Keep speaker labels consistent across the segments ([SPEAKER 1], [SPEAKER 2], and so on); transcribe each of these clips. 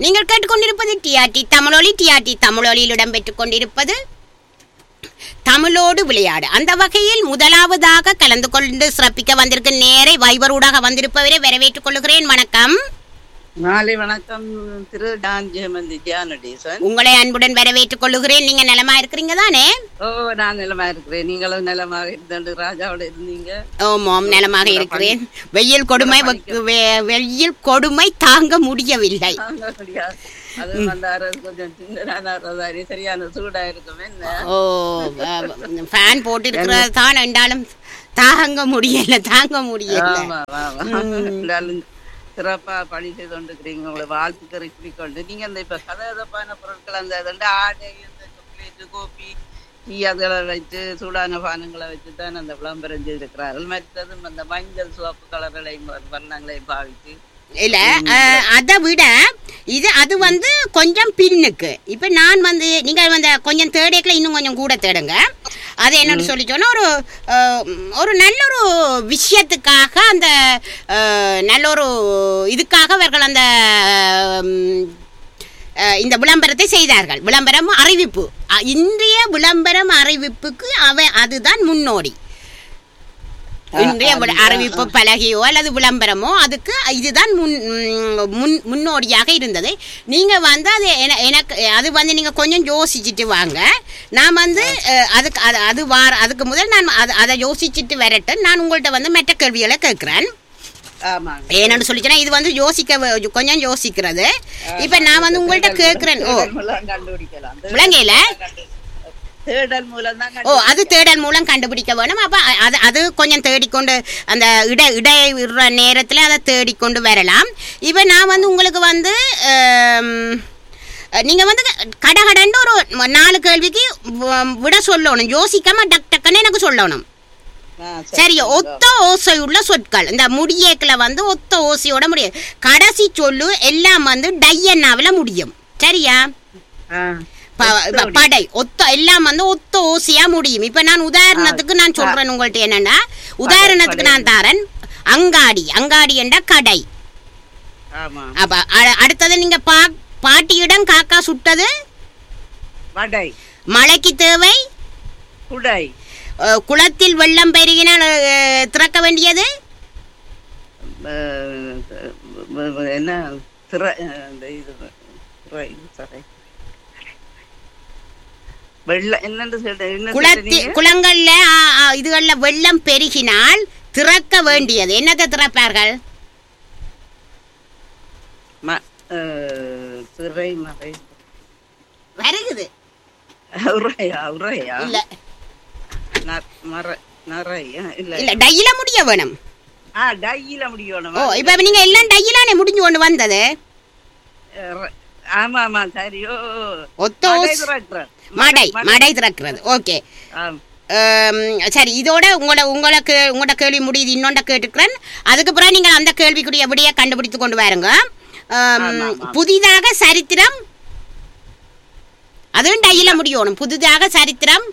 [SPEAKER 1] நீங்கள் கேட்டுக்கொண்டிருப்பது டிஆர்டி தமிழொலி டிஆர்டி தமிழொலியில் இடம்பெற்றுக் கொண்டிருப்பது தமிழோடு விளையாடு அந்த வகையில் முதலாவதாக கலந்து கொண்டு சிறப்பிக்க வந்திருக்கும் நேரை வைபரூடாக வந்திருப்பவரை வரவேற்றுக் கொள்கிறேன் வணக்கம்
[SPEAKER 2] மாலை வணக்கம் திரு டான் ஜெயமந்தி ஜியானடேசன்
[SPEAKER 1] உங்களை அன்புடன் வரவேற்றுக் கொள்ளுகிறேன் நீங்க நலமா இருக்கிறீங்க தானே
[SPEAKER 2] ஓ நான் நிலமா இருக்கிறேன் நீங்களும் நிலமாக இருந்தது ராஜாவோட இருந்தீங்க
[SPEAKER 1] ஓமாம் நலமாக இருக்கிறேன் வெயில் கொடுமை வெக்கு- வெ- வெயில் கொடுமை தாங்க முடியவில்லை
[SPEAKER 2] தாங்க முடியாது. அது வந்தாரு கொஞ்சம் சின்னதான சரியான சூடா இருக்கும் என்ன
[SPEAKER 1] ஓ ஃபேன் போட்டு இருக்கிறது தான் என்றாலும் தாங்க முடியல தாங்க முடியல
[SPEAKER 2] ஆமா ஆமா இருந்தாலும் சிறப்பா பணி செய்து கொண்டிருக்கிறீங்க உங்களை வாழ்த்துக்களை குறிக்கொண்டு நீங்க இந்த இப்ப கதகதப்பான பொருட்கள் அந்த இதுண்டு ஆடை இந்த சாக்லேட் கோபி டீ அதெல்லாம் வச்சு சூடான பானங்களை வச்சு தான் அந்த விளம்பரம் செய்திருக்கிறார்கள் மற்றதும் அந்த மஞ்சள் சிவப்பு கலர்களையும் வர்ணங்களையும் பாவித்து
[SPEAKER 1] இல்ல அஹ், அதை விட இது அது வந்து கொஞ்சம் பின்னுக்கு இப்ப நான் வந்து நீங்க வந்து கொஞ்சம் தேடேக்கல இன்னும் கொஞ்சம் கூட தேடுங்க அது என்னன்னு சொல்லி சொன்னா ஒரு அஹ், ஒரு நல்ல ஒரு விஷயத்துக்காக அந்த அஹ், நல்ல ஒரு இதுக்காக அவர்கள் அந்த உம், அஹ், இந்த விளம்பரத்தை செய்தார்கள் விளம்பரம் அறிவிப்பு அ- இன்றைய விளம்பரம் அறிவிப்புக்கு அவ அதுதான் முன்னோடி இன்றைய விள- அறிவிப்பு பலகையோ அல்லது விளம்பரமோ அதுக்கு இதுதான் முன் ம், முன் முன்னோடியாக இருந்தது நீங்க வந்து அது என- எனக்கு அது வந்து நீங்க கொஞ்சம் யோசிச்சுட்டு வாங்க நான் வந்து அஹ், அதுக்கு அது அது வார அதுக்கு முதல் நான் அது அதை யோசிச்சுட்டு வரட்டும் நான் உங்கள்கிட்ட வந்து மற்ற கேள்விகளை கேட்குறேன்
[SPEAKER 2] ஆமாங்க
[SPEAKER 1] ஏன்னு சொல்லிச்சேன்னா இது வந்து யோசிக்க வ- கொஞ்சம் யோசிக்கிறது இப்ப நான் வந்து உங்கள்கிட்ட கேட்குறேன் ஓ
[SPEAKER 2] தேடல் மூலம் கண்டுபிடிக்கலாம்
[SPEAKER 1] விளங்கையில
[SPEAKER 2] தேடல் மூலம் தான்
[SPEAKER 1] ஓ அது தேடல் மூலம் கண்டுபிடிக்க வேணும் அப்ப அ- அது அது கொஞ்சம் தேடிக்கொண்டு அந்த இட இடை விடுற நேரத்தில் அதை தேடிக்கொண்டு வரலாம் இப்போ நான் வந்து உங்களுக்கு வந்து ஆம், நீங்க வந்து கடகடன்னு ஒரு ம- நாலு கேள்விக்கு வ- விட சொல்லணும் யோசிக்காம டக் டக்குன்னு எனக்கு சொல்லணும்
[SPEAKER 2] ஆ,
[SPEAKER 1] சரி ஒத்த ஓசை உள்ள சொற்கள் இந்த முடியேக்கில் வந்து ஒத்த ஓசையோட முடியும் கடைசி சொல்லு எல்லாம் வந்து டையன்னாவில் முடியும் சரியா
[SPEAKER 2] ஆ.
[SPEAKER 1] ப- ப- படை ஒத்த எல்லாம் வந்து ஒத்த ஓசையா முடியும் இப்ப நான் உதாரணத்துக்கு நான் சொல்றேன் உங்கள்ட்ட என்னன்னா உதாரணத்துக்கு நான் தரேன் அங்காடி அங்காடி என்ற கடை
[SPEAKER 2] ஆமா
[SPEAKER 1] அப்ப அ- அடுத்தது நீங்க பா பாட்டியிடம் காக்கா சுட்டது
[SPEAKER 2] வடை
[SPEAKER 1] மழைக்கு தேவை
[SPEAKER 2] குடை
[SPEAKER 1] அ, குளத்தில் வெள்ளம் பெருகினால் அ, திறக்க வேண்டியது
[SPEAKER 2] அஹ், அஹ், என்ன திரை அஹ், இந்த இது திரை, sorry. வெள்ள என்னன்னு சொல்ற என்ன
[SPEAKER 1] குளத்தில்
[SPEAKER 2] சொல்றீங்க?
[SPEAKER 1] குளங்கள்ல ஆ, ஆ, இதுகள்ல வெள்ளம் பெருகினால் திறக்க வேண்டியது என்னத்தை திறப்பார்கள்
[SPEAKER 2] ம- அஹ், திரை மறை
[SPEAKER 1] வருகுது
[SPEAKER 2] உரையா உரையா
[SPEAKER 1] இல்ல
[SPEAKER 2] ந- மறை நறை அஹ், இல்ல
[SPEAKER 1] இல்ல டையில முடிய வேணும்
[SPEAKER 2] ஆ டையில முடியணும்
[SPEAKER 1] ஓ இப்ப நீங்க எல்லாம் டையிலானே முடிஞ்சு கொண்டு வந்தது
[SPEAKER 2] அஹ், ஆமா ஆமா சரியோ
[SPEAKER 1] ஒத்த
[SPEAKER 2] மடை
[SPEAKER 1] ஓஸ்-
[SPEAKER 2] திறக்கிறேன்.
[SPEAKER 1] மடை மடை திறக்கிறது ஓகே
[SPEAKER 2] ஆம்.
[SPEAKER 1] சரி இதோட உங்களை உங்களை கே உங்களோட கேள்வி முடியுது இன்னொண்ட கேட்டுக்கிறேன் அதுக்கு பிறகு நீங்கள் அந்த கேள்விக்குரிய விடையை கண்டுபிடித்து கொண்டு வாருங்க ஆம்,
[SPEAKER 2] ஆமா, ஆமா.
[SPEAKER 1] புதிதாக சரித்திரம் அதுவும் டையில முடியணும் புதிதாக சரித்திரம்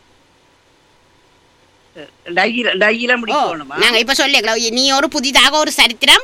[SPEAKER 2] டையில டையில
[SPEAKER 1] ஓ,
[SPEAKER 2] முடிக்கணுமா
[SPEAKER 1] நாங்க இப்ப சொல்லிக்கலாம் நீ ஒரு புதிதாக ஒரு சரித்திரம்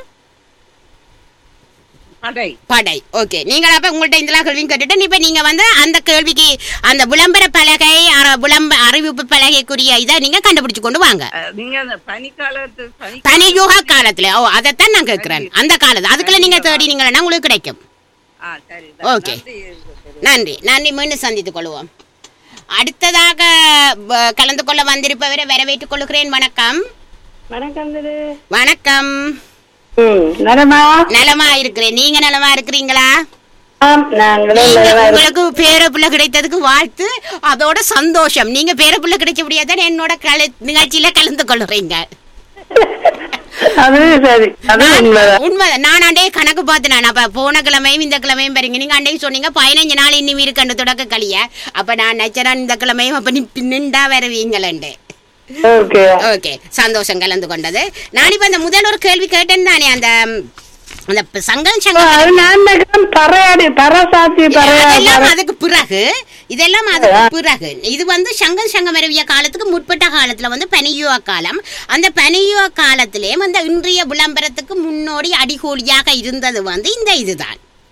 [SPEAKER 2] படை
[SPEAKER 1] படை ஓகே நீங்கள் அப்ப உங்கள்ட்ட இந்த கேள்வியும் கேட்டுட்டு இப்ப நீங்க வந்து அந்த கேள்விக்கு அந்த விளம்பர பலகை அர- விளம்ப அறிவிப்பு பலகைக்குரிய இதை நீங்க கண்டுபிடிச்சு கொண்டு வாங்க
[SPEAKER 2] அஹ், நீங்க அந்த பனிக்காலத்து பனி
[SPEAKER 1] பனியுக காலத்துல ஓ அதைத்தான் நான் கேட்கிறேன் அந்த காலத்து அதுக்குள்ள நீங்க தேடினீங்கன்னா உங்களுக்கு கிடைக்கும்
[SPEAKER 2] ஆ சரி
[SPEAKER 1] ஓகே.
[SPEAKER 2] நன்றி.
[SPEAKER 1] நன்றி நன்றி மீண்டும் சந்தித்துக் கொள்வோம் அடுத்ததாக வ- கலந்து கொள்ள வந்திருப்பவரை வரவேற்றுக் கொள்கிறேன் வணக்கம்
[SPEAKER 3] வணக்கம் திரு
[SPEAKER 1] வணக்கம்
[SPEAKER 3] ம் நலமா
[SPEAKER 1] நலமா இருக்கிறேன் நீங்க நலமா இருக்கிறீங்களா
[SPEAKER 3] ஆம் நாங்களும்
[SPEAKER 1] நீங்க
[SPEAKER 3] நலமா இருக்கோம்.
[SPEAKER 1] உங்களுக்கு பேரப்புள்ள கிடைத்ததுக்கு வாழ்த்து அதோட சந்தோஷம் நீங்க பேரப்புள்ள கிடைச்ச முடியாதான் என்னோட கல நிகழ்ச்சியில கலந்து கொள்றீங்க
[SPEAKER 3] அது சரி அது உண்மைதான்
[SPEAKER 1] உண்மை நான் அண்டே கணக்கு பார்த்து நான் அப்ப போன கிழமையும் இந்த கிழமையும் பாருங்க நீங்க அண்டையும் சொன்னீங்க பதினஞ்சு நாள் இன்னும் இருக்கண்டு தொடக்க கழிய அப்ப நான் நினைச்சேன் இந்த கிழமையும் அப்ப நீ நின்றா வருவீங்களண்டு
[SPEAKER 3] ஓகே
[SPEAKER 1] ஓகே சந்தோஷம் கலந்து கொண்டது நான் இப்ப அந்த முதல் ஒரு கேள்வி கேட்டேன் தானே அந்த அந்த ப- சங்கம்
[SPEAKER 3] ஓ,
[SPEAKER 1] சங்கம்
[SPEAKER 3] அது நான் நினைக்கிறேன் பறையாடி பறசாத்தி பறையா
[SPEAKER 1] அதெல்லாம் அதுக்கு பிறகு இதெல்லாம் அதுக்கு பிறகு இது வந்து சங்கம் சங்கமரவிய காலத்துக்கு முற்பட்ட காலத்துல வந்து பனியுவ காலம் அந்த பனியுவ காலத்திலே வந்து இன்றைய விளம்பரத்துக்கு முன்னோடி அடிகோலியாக இருந்தது வந்து இந்த இதுதான்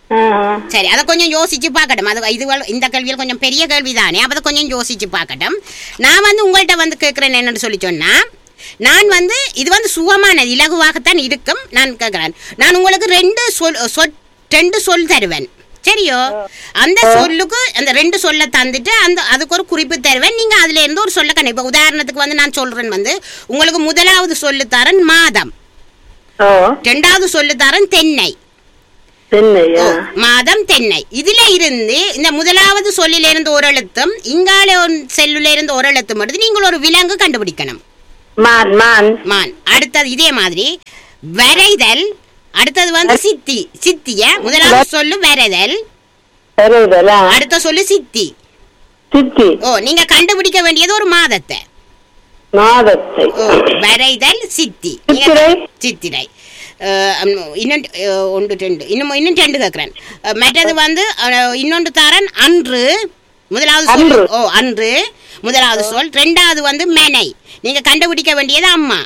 [SPEAKER 3] ஆ, ஆ.
[SPEAKER 1] சரி அதை கொஞ்சம் யோசிச்சு பார்க்கட்டும் அது இது வ- இந்த கேள்வியில் கொஞ்சம் பெரிய கேள்வி தானே அப்போ அதை கொஞ்சம் யோசிச்சு பார்க்கட்டும் நான் வந்து உங்கள்கிட்ட வந்து கேட்குறேன் என்னன்னு சொல்லி சொன்னா நான் வந்து இது வந்து சுகமானது இலகுவாகத்தான் இருக்கும் நான் கேட்குறேன் நான் உங்களுக்கு ரெண்டு சொல் சொல் ரெண்டு சொல் தருவேன் சரியோ அந்த சொல்லுக்கு அந்த ரெண்டு சொல்ல தந்துட்டு அந்த அதுக்கு ஒரு குறிப்பு தருவேன் நீங்க அதுல இருந்து ஒரு சொல்ல கண்டு இப்போ உதாரணத்துக்கு வந்து நான் சொல்றேன் வந்து உங்களுக்கு முதலாவது சொல்லு தரேன் மாதம்
[SPEAKER 3] ஓ
[SPEAKER 1] ரெண்டாவது சொல்லு தரேன் தென்னை
[SPEAKER 3] தென்னையா
[SPEAKER 1] ஓ, மாதம் தென்னை இதுல இருந்து இந்த முதலாவது சொல்லில இருந்து ஒரு எழுத்தும் இங்கால ஒரு செல்லுல இருந்து ஒரு எழுத்தும் எடுத்து நீங்கள் ஒரு விலங்கு கண்டுபிடிக்கணும்
[SPEAKER 3] மான் மான்
[SPEAKER 1] மான் அடுத்தது இதே மாதிரி வரைதல் அடுத்தது வந்து சித்தி சித்திய முதலாவது சொல்லு வரைதல்
[SPEAKER 3] வருதலா
[SPEAKER 1] அடுத்த சொல்லு சித்தி
[SPEAKER 3] சித்தி
[SPEAKER 1] ஓ நீங்க கண்டுபிடிக்க வேண்டியது ஒரு மாதத்தை
[SPEAKER 3] மாதத்தை
[SPEAKER 1] ஓ வரைதல் சித்தி நீங்க-
[SPEAKER 3] சித்திரை?
[SPEAKER 1] சித்திரை அஹ், அம், இன்னும் அஹ், ஒன்று ரெண்டு இன்னும் இன்னும் ரெண்டு கேட்குறேன் மற்றது வந்து அஹ், இன்னொன்று தரன் அன்று முதலாவது சொல்
[SPEAKER 3] அன்று.
[SPEAKER 1] ஓ அன்று முதலாவது சொல் ரெண்டாவது வந்து மெனை நீங்க கண்டுபிடிக்க வேண்டியது அம்மா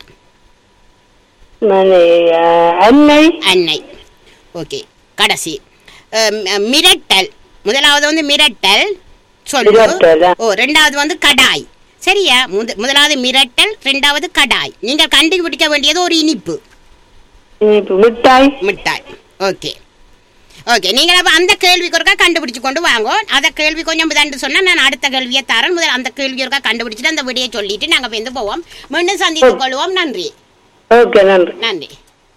[SPEAKER 3] மனையா அன்னை
[SPEAKER 1] அன்னை ஓகே கடைசி அஹ், ம- மிரட்டல் முதலாவது வந்து மிரட்டல் சொல்லு
[SPEAKER 3] மிரட்டலா?
[SPEAKER 1] ஓ ரெண்டாவது வந்து கடாய் சரியா முத- முதலாவது மிரட்டல் ரெண்டாவது கடாய் நீங்கள் கண்டுபிடிக்க வேண்டியது ஒரு இனிப்பு
[SPEAKER 3] இனிப்பு மிட்டாய்
[SPEAKER 1] மிட்டாய் ஓகே ஓகே நீங்கள் அப்போ அந்த கேள்விக்கு ஒருக்கா கண்டுபிடிச்சு கொண்டு வாங்க அந்த கேள்வி கொஞ்சம் இதாண்டு சொன்னால் நான் அடுத்த கேள்வியை தரேன் முதல் அந்த கேள்வி ஒருக்கா கண்டுபிடிச்சிட்டு அந்த விடையை சொல்லிட்டு நாங்கள் வந்து போவோம் மீண்டும் சந்தித்துக் கொள்வோம் நன்றி
[SPEAKER 3] ஓகே நன்றி
[SPEAKER 1] நன்றி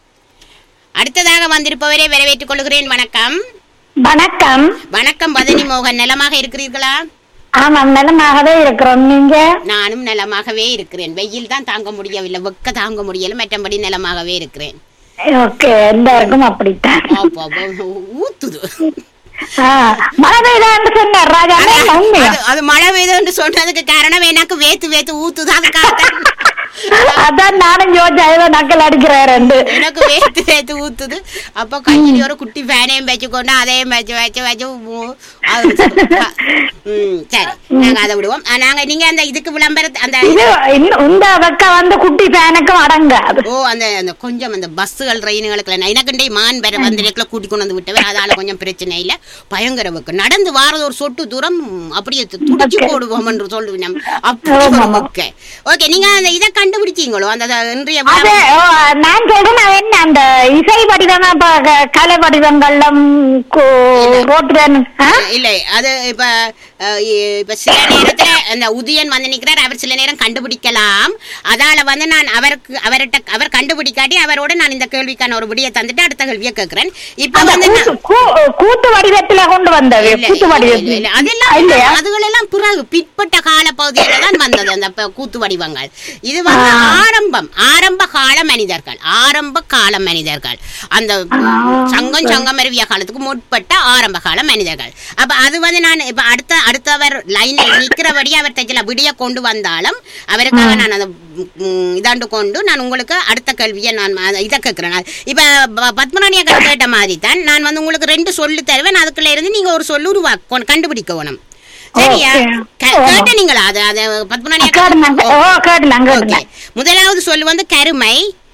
[SPEAKER 1] அடுத்ததாக வந்திருப்பவரை வரவேற்றுக் கொள்கிறேன் வணக்கம்
[SPEAKER 4] வணக்கம்
[SPEAKER 1] வணக்கம் பதனி மோகன் நலமாக இருக்கிறீர்களா
[SPEAKER 4] ஆமாம் நலமாகவே இருக்கிறோம் நீங்க
[SPEAKER 1] நானும் நலமாகவே இருக்கிறேன் வெயில் தான் தாங்க முடியவில்லை வெக்க தாங்க முடியல மற்றபடி நலமாகவே இருக்கிறேன்
[SPEAKER 4] ஓகே எல்லாருக்கும் அப்படித்தான்
[SPEAKER 1] அப்பா, அப்பா, ஊத்துது
[SPEAKER 4] ஆ, மழை பெய்தான்னு சொன்னார் ராஜா
[SPEAKER 1] அது-
[SPEAKER 4] உண்மையா
[SPEAKER 1] அது- அது மழை பெய்யுதுன்னு சொன்னதுக்கு காரணம் எனக்கு வேத்து வேத்து ஊத்துது அதுக்காக
[SPEAKER 4] அதான் நானும் யோசிச்சா நக்கல் அடிக்கிறாரு
[SPEAKER 1] எனக்கு வேத்து வேத்து ஊத்துது அப்ப கையில் ஒரு குட்டி ஃபேனையும் வச்சுக்கொண்டு அதையும் வச்சு வச்சு வச்சு ஊ- அது ம், சரி நாங்க அதை விடுவோம் ஆ, நாங்க நீங்க அந்த இதுக்கு விளம்பரத்து அந்த
[SPEAKER 4] இது இன்னும் இந்த வெக்க வந்து குட்டி பேனுக்கும் அடங்காது
[SPEAKER 1] ஓ அந்த அந்த கொஞ்சம் அந்த பஸ்ஸுகள் ட்ரெயினுகளுக்கு எனக்குண்டே மான் பெற வந்து இடத்துல கூட்டி கொண்டு வந்து விட்டவே அதால கொஞ்சம் பிரச்சனை இல்ல பயங்கர வெக்கு நடந்து வாரது ஒரு சொட்டு தூரம் அப்படியே து- துடிச்சு போடுவோம் என்று சொல்லுவோம் அப்படி ஒரு வெக்க ஓகே நீங்க அந்த இதை கண்டுபிடிச்சீங்களோ அந்த அந்த இன்றைய
[SPEAKER 4] அது
[SPEAKER 1] விளம்பரம்
[SPEAKER 4] ஓ, நான் சொல்றேன் நான் என்ன அந்த இசை வடிவம் இப்ப க- கலை வடிவங்கள்லாம் ரோட்ல
[SPEAKER 1] இல்லை அது இப்ப அஹ், இ- இப்ப சில நேரத்துல அந்த உதயன் வந்து நிக்கிறார் அவர் சில நேரம் கண்டுபிடிக்கலாம் அதால வந்து நான் அவருக்கு அவர்கிட்ட அவர் கண்டுபிடிக்காட்டி அவரோட நான் இந்த கேள்விக்கான ஒரு விடியை தந்துட்டு அடுத்த கேள்வியை கேட்கிறேன் இப்ப
[SPEAKER 4] அந்த
[SPEAKER 1] வந்து நான்-
[SPEAKER 4] கூத்து- கூ- கூத்து வடிவத்துல கொண்டு வந்தது
[SPEAKER 1] இல்ல,
[SPEAKER 4] கூத்து
[SPEAKER 1] இல்ல,
[SPEAKER 4] வடிவத்தில்
[SPEAKER 1] இல்ல, அதெல்லாம்
[SPEAKER 4] இல்லையா
[SPEAKER 1] அதுகளெல்லாம் பிறகு பிற்பட்ட கால பகுதியில தான் வந்தது அந்த ப- கூத்து வடிவங்கள் இது வந்து ஆரம்பம் ஆரம்ப கால மனிதர்கள் ஆரம்ப கால மனிதர்கள் அந்த சங்கம் சங்கம் அருவிய காலத்துக்கு முற்பட்ட ஆரம்ப கால மனிதர்கள் அப்ப அது வந்து நான் இப்ப அடுத்த அடுத்தவர் லைனில் நிக்கிறபடி அவர் தைச்சல விடிய கொண்டு வந்தாலும் அவருக்காக நான் அந்த ம், இதாண்டு கொண்டு நான் உங்களுக்கு அடுத்த கேள்வியை நான் அத- இதை கேட்கிறேன் இப்ப ப- பத்மநாணி அக்கா கேட்ட மாதிரி தான் நான் வந்து உங்களுக்கு ரெண்டு சொல்லு தருவேன் அதுக்குள்ள இருந்து நீங்க ஒரு சொல்லு உருவாக்க கண்டுபிடிக்கணும் சரியா
[SPEAKER 4] Okay.
[SPEAKER 1] கே-
[SPEAKER 4] ஆமா.
[SPEAKER 1] கேட்டீங்களா அது அது பத்மநாணி அக்கா
[SPEAKER 4] கேட்டுனாங்க ஓ கேட்டுனாங்க
[SPEAKER 1] ஓகே
[SPEAKER 4] கேட்டுனாங்க
[SPEAKER 1] முதலாவது சொல்லு வந்து கருமை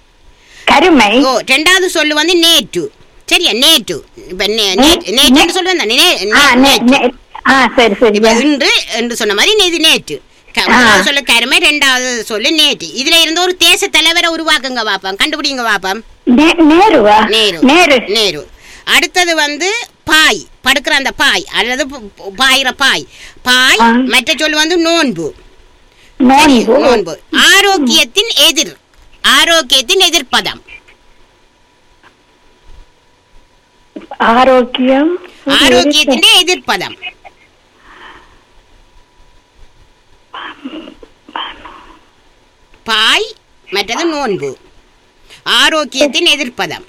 [SPEAKER 4] கருமை
[SPEAKER 1] ஓ ரெண்டாவது சொல்லு வந்து நேற்று சரியா நேற்று இப்ப நே- நே- நேற்றுன்னு சொல்லு வந்தா நே-
[SPEAKER 4] ஆ
[SPEAKER 1] நே-
[SPEAKER 4] நே-
[SPEAKER 1] நேற்று.
[SPEAKER 4] நே- ஆ சரி சரி
[SPEAKER 1] இப்ப இன்று என்று சொன்ன மாதிரி நேது நேற்று க- முதலாவது சொல்லு கருமை ரெண்டாவது சொல்லு நேற்று இதுல இருந்து ஒரு தேச தலைவரை உருவாக்குங்க பாப்பம் கண்டுபிடிங்க பாப்பம்
[SPEAKER 4] நே- நேருவா
[SPEAKER 1] நேரு
[SPEAKER 4] நேரு
[SPEAKER 1] நேரு அடுத்தது வந்து பாய் படுக்கிற அந்த பாய் அல்லது பு- பு- பாயிற பாய் பாய்
[SPEAKER 4] ஆ.
[SPEAKER 1] மற்ற சொல்லு வந்து நோன்பு சரி,
[SPEAKER 4] நோன்பு
[SPEAKER 1] நோன்பு ஆரோக்கியத்தின் எதிர் ஆரோக்கியத்தின் எதிர்ப்பதம்
[SPEAKER 4] ஆரோக்கியம்
[SPEAKER 1] ஆரோக்கியத்தின் எதிர்ப்பதம் பாய் மற்றது நோன்பு ஆரோக்கியத்தின் எதிர்ப்பதம்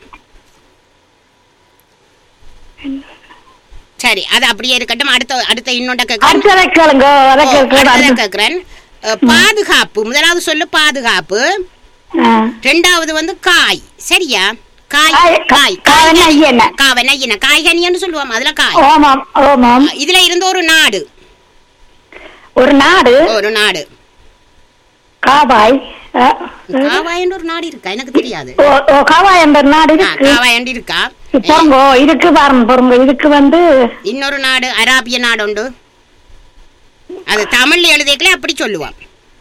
[SPEAKER 1] சரி அது அப்படியே இருக்கட்டும் அடுத்த அடுத்த இன்னொண்ட கேட்கிறேன்
[SPEAKER 4] அடுத்ததை கேளுங்க அதை கேட்கலாம்
[SPEAKER 1] அடுத்ததை
[SPEAKER 4] அடுத்த-
[SPEAKER 1] கேட்கிறேன் அஹ், பாதுகாப்பு முதலாவது சொல்லு பாதுகாப்பு
[SPEAKER 4] ஆ.
[SPEAKER 1] ரெண்டாவது வந்து காய் சரியா காய்
[SPEAKER 4] காய்,
[SPEAKER 1] காய்
[SPEAKER 4] காவன ஐயன.
[SPEAKER 1] காவன ஐயன காய்கனின்னு சொல்லுவோம் அதுல காய்
[SPEAKER 4] ஓமாம் ஓமாம்
[SPEAKER 1] இதுல இருந்து ஒரு நாடு
[SPEAKER 4] ஒரு நாடு
[SPEAKER 1] ஒரு நாடு
[SPEAKER 4] காவாய் ஆ.
[SPEAKER 1] காவாயன்னு ஒரு நாடு இருக்கா எனக்கு தெரியாது
[SPEAKER 4] ஓ ஓ காவாய் என்ற நாடு
[SPEAKER 1] ஆ,
[SPEAKER 4] இருக்கு
[SPEAKER 1] காவாயண்டு இருக்கா
[SPEAKER 4] பொறுங்கோ இதுக்கு பாருங்க பொறுங்க இதுக்கு வந்து
[SPEAKER 1] இன்னொரு நாடு அராபிய நாடு உண்டு அது தமிழ்ல எழுதிக்கல அப்படி சொல்லுவான்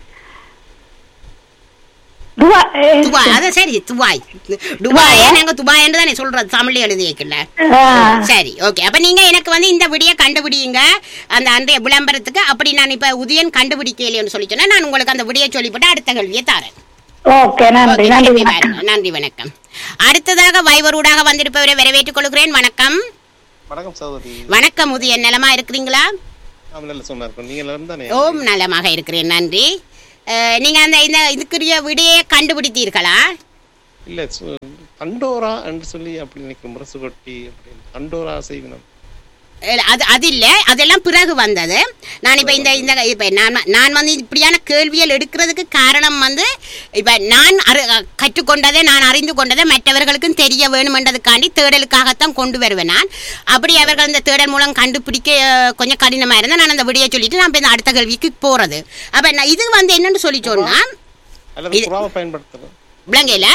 [SPEAKER 4] துவா- ஏ,
[SPEAKER 1] துபாய் அது சரி துபாய் துபாய் நாங்க துபாய் என்று தானே சொல்றது தமிழ்ல எழுதிக்கல
[SPEAKER 4] ஆ,
[SPEAKER 1] சரி ஓகே அப்ப நீங்க எனக்கு வந்து இந்த விடிய கண்டுபிடிங்க அந்த அன்றைய விளம்பரத்துக்கு அப்படி நான் இப்ப உதயன் கண்டுபிடிக்கலைன்னு சொல்லி சொன்னா நான் உங்களுக்கு அந்த விடிய சொல்லிவிட்டு அடுத்த கேள்வியை தரேன்
[SPEAKER 4] ஓகே நன்றி
[SPEAKER 1] ஓகே,
[SPEAKER 4] நன்றி
[SPEAKER 1] திருப்பி
[SPEAKER 4] வணக்கம்.
[SPEAKER 1] பாருங்க. நன்றி வணக்கம் அடுத்ததாக வைவரூடாக வந்திருப்பவரை வரவேற்றுக் கொள்கிறேன் வணக்கம்
[SPEAKER 5] வணக்கம் சகோதரி
[SPEAKER 1] வணக்கம் உதயன் நலமா இருக்கிறீங்களா
[SPEAKER 5] நாம நல்ல சொன்னா இருக்கோம் நீங்க எல்லாரும் தானே
[SPEAKER 1] ஓம் நலமாக இருக்கிறேன் நன்றி அஹ், நீங்க அந்த இந்த இதுக்குரிய விடையை கண்டுபிடித்தீர்களா
[SPEAKER 5] இல்ல சு- தண்டோரா என்று சொல்லி அப்படி நினைக்கிறோம் முரசு கொட்டி அப்படின்னு தண்டோரா செய்வினம்
[SPEAKER 1] இல்ல, அது அது இல்ல அதெல்லாம் பிறகு வந்தது நான் இப்ப இந்த இந்த இப்ப நான் நான் வந்து இப்படியான கேள்விகள் எடுக்கிறதுக்கு காரணம் வந்து இப்ப நான் அறி- கற்றுக்கொண்டதை நான் அறிந்து கொண்டதை மற்றவர்களுக்கும் தெரிய வேணுமென்றதுக்காண்டி தேடலுக்காகத்தான் கொண்டு வருவேன் நான் அப்படி அவர்கள் இந்த தேடல் மூலம் கண்டுபிடிக்க அஹ், கொஞ்சம் கடினமா இருந்தா நான் அந்த விடையை சொல்லிட்டு நான் இப்ப இந்த அடுத்த கேள்விக்கு போறது அப்ப நான் இது வந்து என்னன்னு சொல்லி சொன்னா
[SPEAKER 5] அல்லது
[SPEAKER 1] இது-
[SPEAKER 5] புறாவை பயன்படுத்தணும்
[SPEAKER 1] விளங்கையில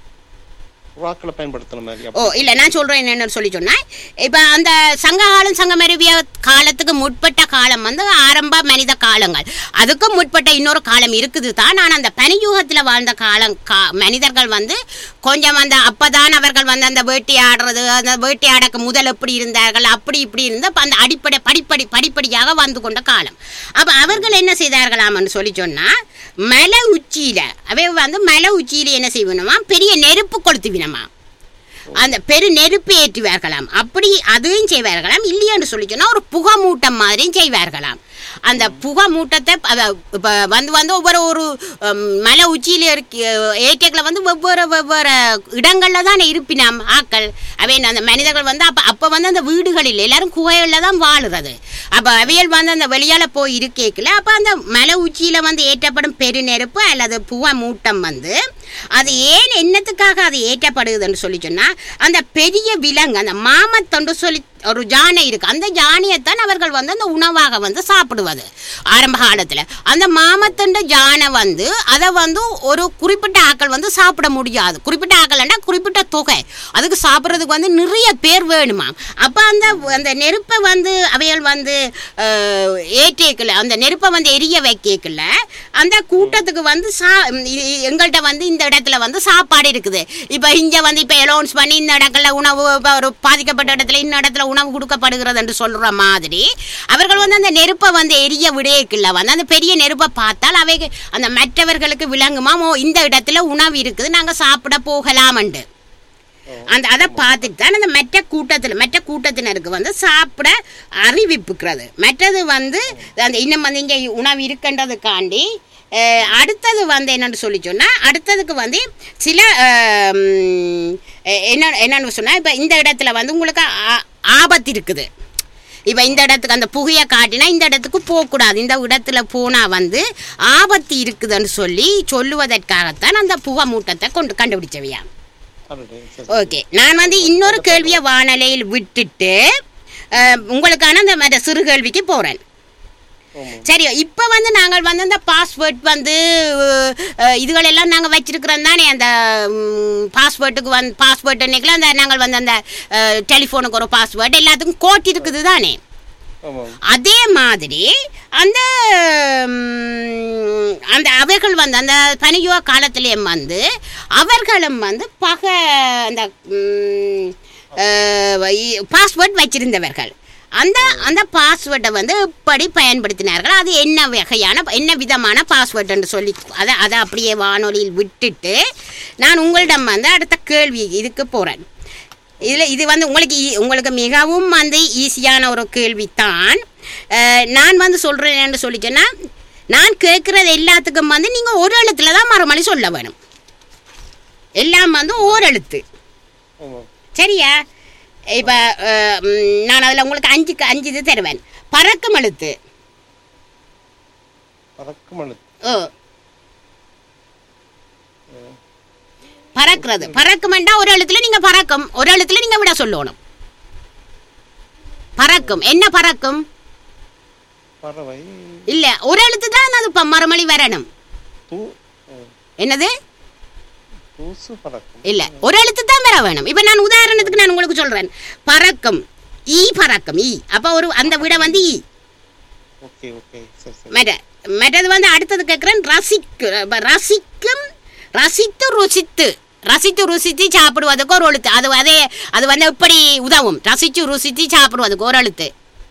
[SPEAKER 5] புறாக்களை பயன்படுத்தின மாதிரி
[SPEAKER 1] ஓ இல்ல நான் சொல்றேன் என்னன்னு சொல்லி சொன்னா இப்ப அந்த சங்க காலம் சங்கமருவிய காலத்துக்கு முற்பட்ட காலம் வந்து ஆரம்ப மனித காலங்கள் அதுக்கும் முற்பட்ட இன்னொரு காலம் இருக்குது தான் ஆனால் அந்த பனியுகத்துல வாழ்ந்த காலம் கா மனிதர்கள் வந்து கொஞ்சம் அந்த அப்பதான் அவர்கள் வந்து அந்த வேட்டையாடுறது அந்த வேட்டையாடக்கு முதல் எப்படி இருந்தார்கள் அப்படி இப்படி இருந்த அப்ப அந்த அடிப்படை படிப்படி படிப்படியாக வந்து கொண்ட காலம் அப்ப அவர்கள் என்ன செய்தார்களாம்னு சொல்லி சொன்னா மலை உச்சியில அவை வந்து மலை உச்சியில என்ன செய்வணுமா பெரிய நெருப்பு கொளுத்துவினமா அந்த பெரு நெருப்பு ஏற்றுவார்களாம் அப்படி அதுவும் செய்வார்களாம் இல்லையென்று சொல்லி சொன்னா ஒரு புகை மூட்டம் மாதிரியும் செய்வார்களாம் அந்த புகை மூட்டத்தை அத- இப்ப வந்து வந்து ஒவ்வொரு ஒரு ஹம், மலை உச்சியில இருக்க ஏற்றக்கில் வந்து வெவ்வேறு வெவ்வேறு இடங்கள்ல தான் இருப்பினாம் ஆக்கள் அவை அந்த மனிதர்கள் வந்து அப்ப அப்ப வந்து அந்த வீடுகளில் எல்லாரும் குகைகளில் தான் வாழுறது அப்ப அவையல் வந்து அந்த வெளியால போய் இருக்கேக்கல அப்ப அந்த மலை உச்சியில வந்து ஏற்றப்படும் பெருநெருப்பு அல்லது புகை மூட்டம் வந்து அது ஏன் என்னத்துக்காக அது ஏற்றப்படுதுன்னு சொல்லி சொன்னா அந்த பெரிய விலங்கு அந்த மாமத்தொண்டு சொல்லி ஒரு யானை இருக்கு அந்த யானையைத்தான் அவர்கள் வந்து அந்த உணவாக வந்து சாப்பிடுவது ஆரம்ப காலத்துல அந்த மாமத்தொண்ட யானை வந்து அதை வந்து ஒரு குறிப்பிட்ட ஆட்கள் வந்து சாப்பிட முடியாது குறிப்பிட்ட ஆக்கள்னா குறிப்பிட்ட தொகை அதுக்கு சாப்பிட்றதுக்கு வந்து நிறைய பேர் வேணுமா அப்ப அந்த அந்த நெருப்பை வந்து அவைகள் வந்து அஹ், ஏற்றிக்கல அந்த நெருப்பை வந்து எரிய வைக்கல அந்த கூட்டத்துக்கு வந்து சா இ- இ- எங்கள்கிட்ட வந்து இந்த இடத்துல வந்து சாப்பாடு இருக்குது இப்போ இங்க வந்து இப்போ அலௌன்ஸ் பண்ணி இந்த இடத்துல உணவு இப்ப ஒரு பாதிக்கப்பட்ட இடத்துல இந்த இடத்துல உணவு கொடுக்கப்படுகிறது என்று சொல்ற மாதிரி அவர்கள் வந்து அந்த நெருப்பை வந்து எரிய விடையக்கில்ல வந்து அந்த பெரிய நெருப்பை பார்த்தால் அவை அந்த மற்றவர்களுக்கு விளங்குமா ஓ இந்த இடத்துல உணவு இருக்குது நாங்க சாப்பிட போகலாமண்டு அந்த அதை பார்த்துட்டு தான் அந்த மற்ற கூட்டத்தில் மற்ற கூட்டத்தினருக்கு வந்து சாப்பிட அறிவிப்புக்கிறது மற்றது வந்து அந்த இன்னும் வந்து இங்கே உணவு இருக்குன்றதுக்காண்டி அஹ், அடுத்தது வந்து என்னன்னு சொல்லி சொன்னால் அடுத்ததுக்கு வந்து சில அஹ், ம், என்ன என்னன்னு சொன்னால் இப்போ இந்த இடத்துல வந்து உங்களுக்கு ஆ- ஆபத்து இருக்குது இப்போ இந்த இடத்துக்கு அந்த புகையை காட்டினா இந்த இடத்துக்கு போகக்கூடாது இந்த இடத்துல போனால் வந்து ஆபத்து இருக்குதுன்னு சொல்லி சொல்லுவதற்காகத்தான் அந்த புகை மூட்டத்தை கொண்டு கண்டுபிடிச்சவையா
[SPEAKER 5] அடடே, சரி.
[SPEAKER 1] ஓகே நான் வந்து இன்னொரு கேள்வியை வானலையில் விட்டுட்டு அஹ், உங்களுக்கான அந்த மற்ற சிறு கேள்விக்கு போகிறேன்
[SPEAKER 5] ஆமா.
[SPEAKER 1] சரி இப்போ வந்து நாங்கள் வந்து அந்த பாஸ்வேர்ட் வந்து அஹ், இதுகளெல்லாம் நாங்கள் வச்சிருக்கிறோம் தானே அந்த பாஸ்வேர்ட்டுக்கு வந்து பாஸ்வேர்ட் அன்னைக்குலாம் அந்த நாங்கள் வந்து அந்த டெலிஃபோனுக்கு ஒரு பாஸ்வேர்ட் எல்லாத்துக்கும் கோட் இருக்குது தானே
[SPEAKER 5] ஆமா
[SPEAKER 1] அதே மாதிரி அந்த ம், அந்த அவர்கள் வந்து அந்த பனியுக காலத்திலேயும் வந்து அவர்களும் வந்து பக அந்த பாஸ்வேர்ட் வச்சிருந்தவர்கள் அந்த அந்த பாஸ்வேர்டை வந்து எப்படி பயன்படுத்தினார்கள் அது என்ன வகையான என்ன விதமான பாஸ்வேர்ட் என்று சொல்லி அதை அதை அப்படியே வானொலியில் விட்டுட்டு நான் உங்களிடம் வந்து அடுத்த கேள்வி இதுக்கு போகிறேன் இதில் இது வந்து உங்களுக்கு ஈ- உங்களுக்கு மிகவும் வந்து ஈஸியான ஒரு கேள்வித்தான் அஹ், நான் வந்து சொல்கிறேன் என்று சொல்லிச்சேன்னா நான் கேட்குறது எல்லாத்துக்கும் வந்து நீங்கள் ஒரு எழுத்துல தான் மறுமொழி சொல்ல வேணும் எல்லாம் வந்து ஓர் எழுத்து
[SPEAKER 5] ஆமா
[SPEAKER 1] சரியா இப்போ நான் அதில் உங்களுக்கு அஞ்சுக்கு அஞ்சு இது தருவேன் பறக்கும் எழுத்து
[SPEAKER 5] பறக்கும் அழுத்து
[SPEAKER 1] ஓ பறக்கிறது பறக்குமெண்டா ஒரு எழுத்துல நீங்க பறக்கும் ஒரு எழுத்துல நீங்க விட சொல்லணும் பறக்கும் என்ன பறக்கும்
[SPEAKER 5] பறவை
[SPEAKER 1] இல்ல ஒரு எழுத்து தான் அது இப்ப மறுமொழி வரணும்
[SPEAKER 5] தூ ஆ.
[SPEAKER 1] என்னது
[SPEAKER 5] தூசு பறக்கும்
[SPEAKER 1] இல்ல ஒரு எழுத்து தான் வர வேணும் இப்ப நான் உதாரணத்துக்கு நான் உங்களுக்கு சொல்றேன் பறக்கும் ஈ பறக்கும் ஈ அப்ப ஒரு அந்த விட வந்து ஈ
[SPEAKER 5] ஓகே ஓகே சரி சரி
[SPEAKER 1] மற்ற மற்றது வந்து அடுத்தது கேட்குறேன் ரசிக்கு ரசிக்கும் ரசித்து ருசித்து ரசித்து ருசித்து சாப்பிடுவதுக்கு ஒரு எழுத்து அது அதே அது வந்து எப்படி உதவும் ரசித்து ருசித்து சாப்பிடுவதுக்கு ஒரு எழுத்து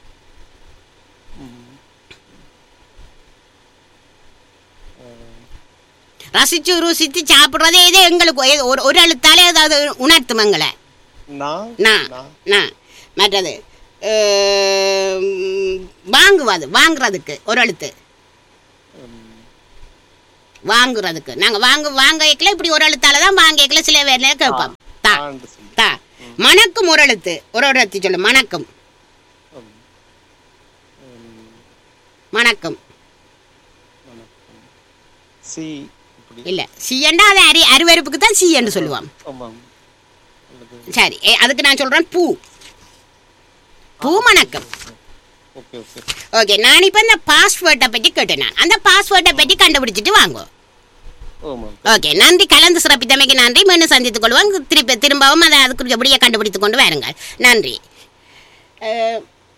[SPEAKER 1] ரசிச்சு ருசித்து சாப்பிடுறதே இது எங்களுக்கு ஏதோ ஒரு ஒரு எழுத்தாலே ஏதாவது உணர்த்தும் எங்களை
[SPEAKER 5] நான்
[SPEAKER 1] நான்
[SPEAKER 5] நான்
[SPEAKER 1] நான் மற்றது அஹ், வாங்குவது வாங்குறதுக்கு ஒரு எழுத்து வாங்குறதுக்கு நாங்க வாங்க வாங்கல இப்படி ஒரு எழுத்தால தான் வாங்கல சில வேலை கேட்போம் தா
[SPEAKER 5] ஆண்டு சொல்லி
[SPEAKER 1] தா மணக்கும் ஒரு எழுத்து ஒரு ஒரு எழுத்து சொல்லு மணக்கும் மணக்கும்
[SPEAKER 5] சி இப்படி
[SPEAKER 1] இல்ல சீயண்டா அது அரி அருவருப்புக்கு தான் சீயன்னு சொல்லுவோம்
[SPEAKER 5] ஆமாம் அல்லது
[SPEAKER 1] சரி ஏ, அதுக்கு நான் சொல்றேன் பூ பூ மணக்கம்
[SPEAKER 5] ஓகே ஓகே
[SPEAKER 1] ஓகே நான் இப்போ இந்த பாஸ்வேர்டை பற்றி கேட்டேன் நான் அந்த பாஸ்வேர்டை பற்றி கண்டுபிடிச்சிட்டு வாங்கோ
[SPEAKER 5] ஆமாம்
[SPEAKER 1] ஓகே நன்றி கலந்து சிறப்பித்தமைக்கு நன்றி மீண்டும் சந்தித்துக் கொள்வோம் திருப்பி திரும்பவும் அதை அதுக்கு எப்படியே கண்டுபிடித்துக் கொண்டு வாருங்கள் நன்றி அஹ்,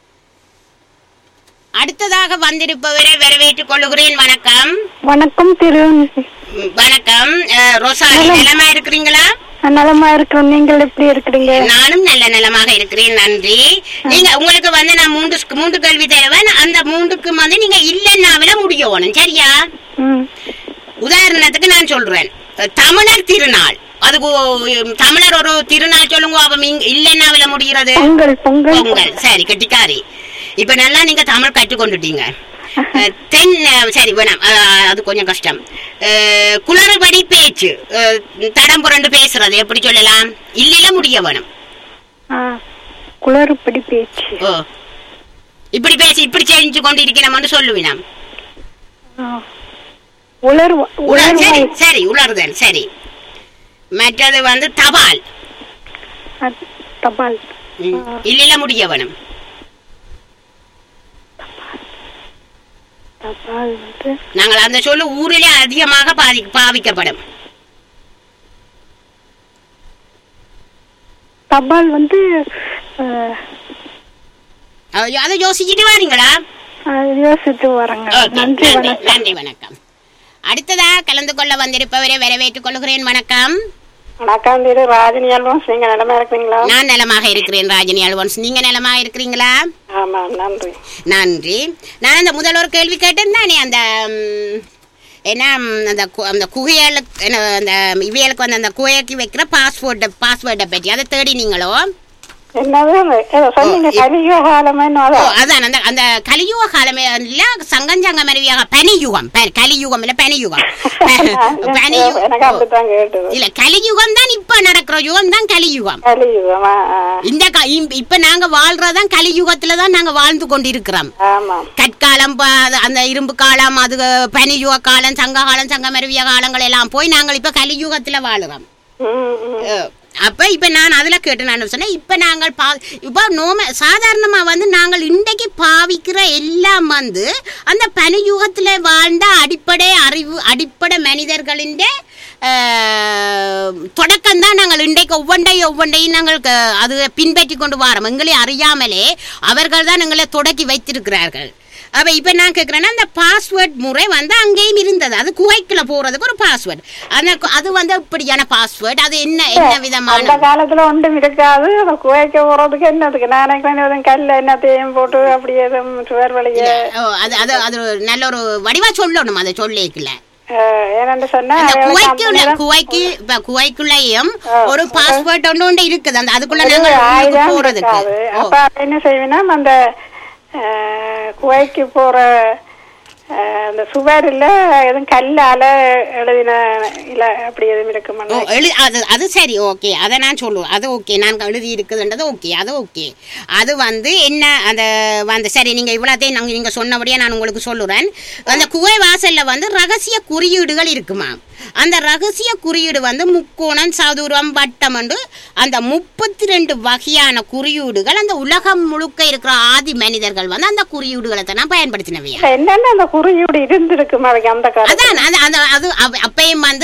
[SPEAKER 1] அடுத்ததாக வந்திருப்பவரை வரவேற்றுக் கொள்ளுகிறேன் வணக்கம்
[SPEAKER 4] வணக்கம் திரு
[SPEAKER 1] ம், வணக்கம் அஹ், ரோசாலி நலமா இருக்கிறீங்களா
[SPEAKER 4] நலமா இருக்கிறோம் நீங்கள் எப்படி இருக்கிறீங்க
[SPEAKER 1] நானும் நல்ல நலமாக இருக்கிறேன் நன்றி நீங்க உங்களுக்கு வந்து நான் மூன்று மூன்று கேள்வி தருவேன் அந்த மூன்றுக்கு வந்து நீங்க இல்லைன்னாவில முடியணும் சரியா
[SPEAKER 4] ம்
[SPEAKER 1] உதாரணத்துக்கு நான் சொல்றேன் அஹ், தமிழர் திருநாள் அது கு- தமிழர் ஒரு திருநாள் சொல்லுங்க அப்ப நீங்க இல்லைன்னாவில முடிகிறது
[SPEAKER 4] பொங்கல் பொங்கல்
[SPEAKER 1] பொங்கல் சரி கெட்டிக்காரி இப்ப நல்லா நீங்க தமிழ் கற்றுக்கொண்டுட்டீங்க அஹ், தென் அஹ், சரி வேணாம் அஹ், அது கொஞ்சம் கஷ்டம் அஹ், குளறுபடி பேச்சு அஹ், தடம் புரண்டு பேசுறது எப்படி சொல்லலாம் இல்லையில முடிய வேணும்
[SPEAKER 4] ஆ, குளறுபடி பேச்சு
[SPEAKER 1] ஓ இப்படி பேசி இப்படி செஞ்சு கொண்டு இருக்கிறோம்னு சொல்லுவினாம்
[SPEAKER 4] ஆ. உலர்
[SPEAKER 1] உலர் சரி
[SPEAKER 4] உலர்
[SPEAKER 1] சரி உலர்தல் சரி மற்றது வந்து தபால்
[SPEAKER 4] தபால்
[SPEAKER 1] ம், இல்லையில முடிய வேணும்
[SPEAKER 4] தபால் வந்து
[SPEAKER 1] நாங்கள் அந்த சொல்லு ஊரிலே அதிகமாக பாதி பாவிக்கப்படும்
[SPEAKER 4] தபால் வந்து ஆ,
[SPEAKER 1] அது- அதை யோசிச்சுட்டு வாரீங்களா
[SPEAKER 4] அது யோசித்து வரங்க
[SPEAKER 1] ஓகே,
[SPEAKER 4] நன்றி
[SPEAKER 1] நன்றி
[SPEAKER 4] வணக்கம்
[SPEAKER 1] நன்றி வணக்கம் அடுத்ததா கலந்து கொள்ள வந்திருப்பவரை வரவேற்றுக் கொள்கிறேன் வணக்கம்
[SPEAKER 4] வணக்கம் திரு ராஜினி அல்வான்ஸ் நீங்க நிலமா இருக்கிறீங்களா
[SPEAKER 1] நான் நலமாக இருக்கிறேன் ராஜினி அல்வன்ஸ் நீங்க நலமாக இருக்கிறீங்களா
[SPEAKER 4] ஆமா நன்றி
[SPEAKER 1] நன்றி நான் அந்த முதல் ஒரு கேள்வி கேட்டேன் தானே அந்த ம், என்ன ம், அந்த கு- அந்த குகையாளுக்கு என்ன, அந்த இவியலுக்கு வந்து அந்த குகைக்கு வைக்கிற பாஸ்வேர்டை பாஸ்வேர்டை பற்றி அதை தேடினீங்களோ
[SPEAKER 4] என்னது அந்த- ஏதோ சொன்னீங்க
[SPEAKER 1] ஓ, இப்-
[SPEAKER 4] கலியுக காலமே
[SPEAKER 1] ஓ அதான் அந்த அந்த கலியுக காலமே இல்ல சங்கஞ்சங்க மருவியாக பனியுகம் ப- கலியுகம் இல்ல பனியுகம் பனியுகம்
[SPEAKER 4] எனக்கு அப்படித்தான் கேட்டது
[SPEAKER 1] இல்ல கலியுகம் தான் இப்ப நடக்கிற யுகம் தான் கலியுகம்
[SPEAKER 4] கலியுகமா ஆ,
[SPEAKER 1] இந்த க- இம்- இப்ப நாங்க வாழ்றதான் கலியுகத்துல தான் நாங்க வாழ்ந்து கொண்டிருக்கிறோம்
[SPEAKER 4] ஆமா
[SPEAKER 1] கற்காலம் ப- அது- அந்த இரும்பு காலம் அது பனியுக காலம் சங்க காலம் சங்க மருவிய காலங்கள் எல்லாம் போய் நாங்கள் இப்ப கலியுகத்துல வாழுறோம்
[SPEAKER 4] ம், ம்.
[SPEAKER 1] அஹ், அப்ப இப்ப நான் அதுல கேட்டு நான் சொன்னேன் இப்ப நாங்கள் பா இப்ப நோம சாதாரணமா வந்து நாங்கள் இன்றைக்கு பாவிக்கிற எல்லாம் வந்து அந்த பனியுகத்துல வாழ்ந்த அடிப்படை அறிவு அடிப்படை மனிதர்களின் தொடக்கம் தான் நாங்கள் இன்றைக்கு ஒவ்வொன்றையும் ஒவ்வொன்றையும் நாங்கள் க- அது பின்பற்றி கொண்டு வரோம் எங்களை அறியாமலே அவர்கள் தான் எங்களை தொடக்கி வைத்திருக்கிறார்கள் அப்ப இப்ப நான் கேக்குறேன்னா அந்த பாஸ்வேர்ட் முறை வந்து அங்கேயும் இருந்தது அது குவைக்குள்ள போறதுக்கு ஒரு பாஸ்வேர்ட் அந்த கு- அது வந்து இப்படியான பாஸ்வேர்ட் அது என்ன என்ன
[SPEAKER 4] அந்த
[SPEAKER 1] விதமான
[SPEAKER 4] காலத்துல ஒன்றும் இருக்காது அதை குவைக்க போறதுக்கு என்னதுக்கு நான் நினைக்கிறேன் எதுவும் கல்ல என்னத்தையும் போட்டு அப்படி எதுவும் சுவர் வழிய
[SPEAKER 1] ஓ, அது அது அது ஒரு நல்ல ஒரு வடிவா சொல்லணும் அதை சொல்லிக்கல
[SPEAKER 4] ஏன்னு சொன்னா
[SPEAKER 1] அந்த
[SPEAKER 4] அவைகளுக்கு
[SPEAKER 1] குவைக்குள்ள
[SPEAKER 4] அந்த நேரம்
[SPEAKER 1] குவைக்கு இப்ப குவைக்குள்ளேயும்
[SPEAKER 4] ஆ,
[SPEAKER 1] ஒரு பாஸ்வேர்ட் ஒன்று ஒன்று இருக்குது அந்த அதுக்குள்ள
[SPEAKER 4] ஒரு
[SPEAKER 1] நாங்கள் உள்ளுக்கு
[SPEAKER 4] ஆயுதம்
[SPEAKER 1] போறதுக்கு
[SPEAKER 4] இருக்காது.
[SPEAKER 1] ஓ,
[SPEAKER 4] அப்ப என்ன செய்வேன்னா அந்த அஹ், குவைக்கு போற அஹ், அந்த சுவரில் எதுவும் கல்லால எழுதின இல்ல அப்படி எதுவும்
[SPEAKER 1] ஓ
[SPEAKER 4] இருக்குமா
[SPEAKER 1] எழு அது அது சரி ஓகே அதை நான் சொல்லுவேன் அது ஓகே நான் எழுதி இருக்குதுன்றது ஓகே அது ஓகே அது வந்து என்ன அந்த வந்து சரி நீங்கள் இவ்வளோத்தையும் நாங்கள் நீங்கள் சொன்னபடியே நான் உங்களுக்கு சொல்லுறேன் அந்த குகை வாசலில் வந்து ரகசிய குறியீடுகள் இருக்குமா அந்த ரகசிய குறியீடு வந்து முக்கோணம் சதுரம் வட்டம் என்று அந்த முப்பத்தி ரெண்டு வகையான குறியீடுகள் அந்த உலகம் முழுக்க இருக்கிற ஆதி மனிதர்கள் வந்து அந்த குறியீடுகளை தான் பயன்படுத்தினவையா
[SPEAKER 4] என்னென்ன அந்த குறியீடு இருந்திருக்கும் அதுக்கு அந்த காலத்துல
[SPEAKER 1] அதான் அது அது அது அவ- அப்பயும் வந்து வட்டம்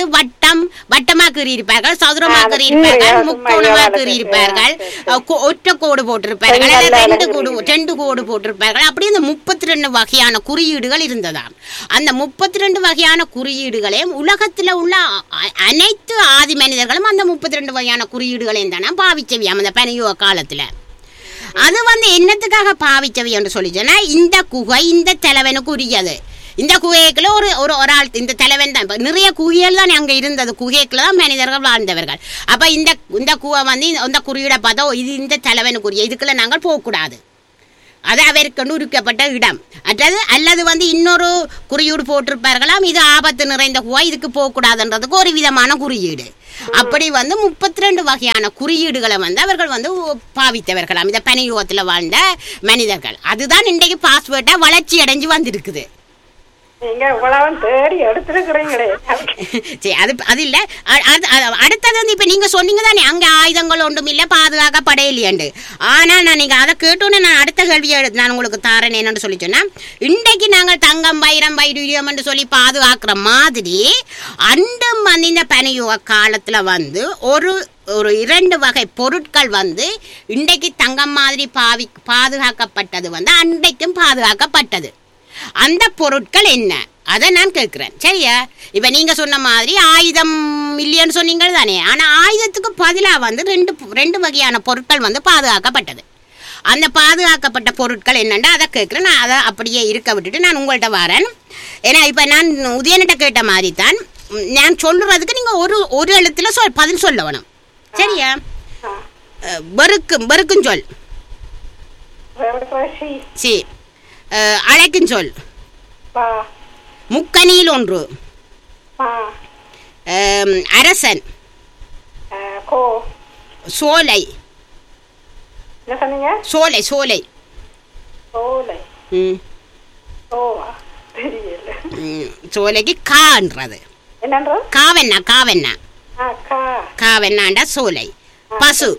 [SPEAKER 1] இடம் வட்டமா கீறி இருப்பார்கள் சதுரமா
[SPEAKER 4] ஆ,
[SPEAKER 1] கீறி
[SPEAKER 4] கீறி,
[SPEAKER 1] இருப்பார்கள்
[SPEAKER 4] அது
[SPEAKER 1] முக்கோணமா
[SPEAKER 4] மையவால
[SPEAKER 1] கீறி
[SPEAKER 4] கீறி,
[SPEAKER 1] இருப்பார்கள்
[SPEAKER 4] ஆ, சரி,
[SPEAKER 1] அஹ், கோ- ஒற்றை கோடு போட்டிருப்பார்கள்
[SPEAKER 4] செங்கல்ல
[SPEAKER 1] அல்லது ரெண்டு
[SPEAKER 4] அழகு
[SPEAKER 1] கோடு ரெண்டு கோடு போட்டிருப்பார்கள் அப்படி இந்த முப்பத்தி ரெண்டு வகையான குறியீடுகள் இருந்ததாம் அந்த முப்பத்தி ரெண்டு வகையான குறியீடுகளையும் உலகத்துல உள்ள அ- அ- அனைத்து ஆதி மனிதர்களும் அந்த முப்பத்தி ரெண்டு வகையான குறியீடுகளையும் தானே பாவிச்சவியாம் அந்த பனியுக காலத்துல அது வந்து என்னத்துக்காக பாவிச்சவை என்று சொல்லிச்சோன்னா இந்த குகை இந்த தலைவனுக்கு உரியது இந்த குகைக்குள்ள ஒரு ஒரு ஒரு ஆள் இந்த தலைவன் தான் இப்போ நிறைய குகைகள் தான் அங்கே இருந்தது குகைக்குள்ள தான் மனிதர்கள் வாழ்ந்தவர்கள் அப்போ இந்த இந்த குகை வந்து இந்த- இந்த குறியீடை பார்த்தா ஓ, இது இந்த தலைவனுக்குரிய இதுக்குள்ள நாங்கள் போகக்கூடாது அது அவருக்கு உருக்கப்பட்ட இடம் அதாவது அல்லது வந்து இன்னொரு குறியீடு போட்டிருப்பார்களாம் இது ஆபத்து நிறைந்த குவா இதுக்கு போகக்கூடாதுன்றதுக்கு ஒரு விதமான குறியீடு அப்படி வந்து முப்பத்தி ரெண்டு வகையான குறியீடுகளை வந்து அவர்கள் வந்து பாவித்தவர்களாம் இந்த பனியுகத்தில் வாழ்ந்த மனிதர்கள் அதுதான் இன்றைக்கு பாஸ்வேர்ட்டா வளர்ச்சி அடைஞ்சு வந்திருக்குது
[SPEAKER 4] நீங்க இவ்வளவு தேடி எடுத்திருக்கிறீங்களே
[SPEAKER 1] சரி அது அது இல்லை அது அது- அடுத்தது வந்து இப்போ நீங்கள் சொன்னீங்க தானே அங்கே ஆயுதங்கள் ஒன்றும் இல்லை பாதுகாக்கப்படையிலையண்டு ஆனால் நான் நீங்கள் அதை கேட்டோன்னே நான் அடுத்த கேள்வியை எடுத்து நான் உங்களுக்கு தாரேன் என்னன்னு சொல்லி சொன்னா இன்றைக்கு நாங்கள் தங்கம் வைரம் வைடூரியம் என்று சொல்லி பாதுகாக்கிற மாதிரி அண்டும் வந்து இந்த பனியுக காலத்தில் வந்து ஒரு ஒரு இரண்டு வகை பொருட்கள் வந்து இன்றைக்கு தங்கம் மாதிரி பாவி பாதுகாக்கப்பட்டது வந்து அன்றைக்கும் பாதுகாக்கப்பட்டது அந்த பொருட்கள் என்ன அதை நான் கேட்குறேன் சரியா இப்போ நீங்கள் சொன்ன மாதிரி ஆயுதம் இல்லைன்னு சொன்னீங்க தானே ஆனால் ஆயுதத்துக்கு பதிலாக வந்து ரெண்டு ரெண்டு வகையான பொருட்கள் வந்து பாதுகாக்கப்பட்டது அந்த பாதுகாக்கப்பட்ட பொருட்கள் என்னென்னா அதை கேட்குறேன் நான் அதை அப்படியே இருக்க விட்டுட்டு நான் உங்கள்கிட்ட வரேன் ஏன்னா இப்போ நான் உதயனிட்ட கேட்ட மாதிரி தான் ம், நான் சொல்லுறதுக்கு நீங்கள் ஒரு ஒரு எழுத்துல சொல் பதில் சொல்ல வேணும் சரியா அஹ், வெறுக்கும் வெறுக்கும் சொல்
[SPEAKER 4] ரெவரசி
[SPEAKER 1] சி அஹ், அழைக்கும் சொல்
[SPEAKER 4] பா
[SPEAKER 1] முக்கனியில் ஒன்று
[SPEAKER 4] மா
[SPEAKER 1] அம், அரசன்
[SPEAKER 4] ஆ, கோ
[SPEAKER 1] சோலை
[SPEAKER 4] என்ன சொன்னீங்க
[SPEAKER 1] சோலை சோலை
[SPEAKER 4] சோலை
[SPEAKER 1] ம்,
[SPEAKER 4] ஓவா தெரியல
[SPEAKER 1] ம், சோலைக்கு கான்றது
[SPEAKER 4] என்னன்றது
[SPEAKER 1] காவெண்ணா காவெண்ணா
[SPEAKER 4] ஆ கா
[SPEAKER 1] காவெண்ணாண்டா சோலை பசு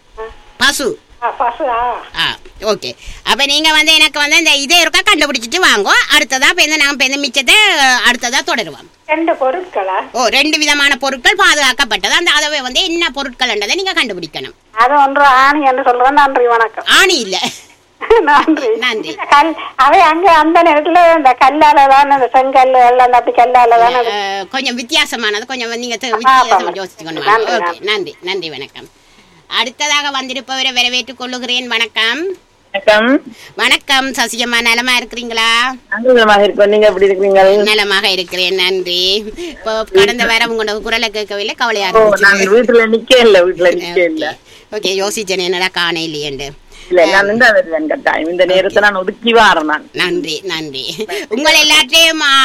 [SPEAKER 1] பசு
[SPEAKER 4] ஆ பசு ஆ
[SPEAKER 1] ஆ ஓகே அப்போ நீங்கள் வந்து எனக்கு வந்து இந்த இதே இருக்கா கண்டுபிடிச்சிட்டு வாங்கோ அடுத்ததாக இப்போ இந்த நாங்கள் இப்போ இந்த மிச்சத்தை அடுத்ததாக தொடருவோம்
[SPEAKER 4] ரெண்டு பொருட்களா
[SPEAKER 1] ஓ ரெண்டு விதமான பொருட்கள் பாதுகாக்கப்பட்டது அந்த அதை வந்து என்ன பொருட்கள்ன்றதை நீங்கள் கண்டுபிடிக்கணும்
[SPEAKER 4] அது ஒன்று ஆணி என்று சொல்றேன் நன்றி வணக்கம்
[SPEAKER 1] ஆணி இல்லை
[SPEAKER 4] நன்றி
[SPEAKER 1] நன்றி.
[SPEAKER 4] கல் அவை அங்க அந்த நேரத்துல இந்த கல்லால தான் இந்த செங்கல் எல்லாம் அப்படி கல்லால தானே அது-
[SPEAKER 1] அஹ், கொஞ்சம் வித்தியாசமானது கொஞ்சம் வந்து நீங்க தெ-
[SPEAKER 4] ஆ,
[SPEAKER 1] வித்தியாசம்
[SPEAKER 4] ஆமாம்.
[SPEAKER 1] யோசிச்சுக்கணும்
[SPEAKER 4] நன்றி,
[SPEAKER 1] ஓகே
[SPEAKER 4] நன்றி.
[SPEAKER 1] நன்றி நன்றி வணக்கம் அடுத்ததாக வந்திருப்பவரை வரவேற்றுக் கொள்ளுகிறேன் வணக்கம்
[SPEAKER 6] வணக்கம்
[SPEAKER 1] வணக்கம் சசியம்மா நலமா இருக்கிறீங்களா
[SPEAKER 6] அங்குலமாக இருக்கோம் நீங்க எப்படி இருக்கீங்க
[SPEAKER 1] நலமாக இருக்கிறேன் நன்றி இப்போ கடந்த வாரம் உங்களோட குரலை கேட்கவில்லை கவலையா
[SPEAKER 6] ஓ நான்
[SPEAKER 1] இருந்துச்சு
[SPEAKER 6] வீட்டுல நிக்க இல்ல வீட்டுல நிக்க இல்ல
[SPEAKER 1] ஓகே யோசிச்சேன் என்னடா காண இல்லையேண்டு
[SPEAKER 6] இல்ல நான் இந்த வருவேன் கட்டாயம் இந்த நேரத்தை நான் ஒதுக்கி வாரேன் நான்
[SPEAKER 1] நன்றி நன்றி உங்கள் எல்லாத்தையும் ஆ,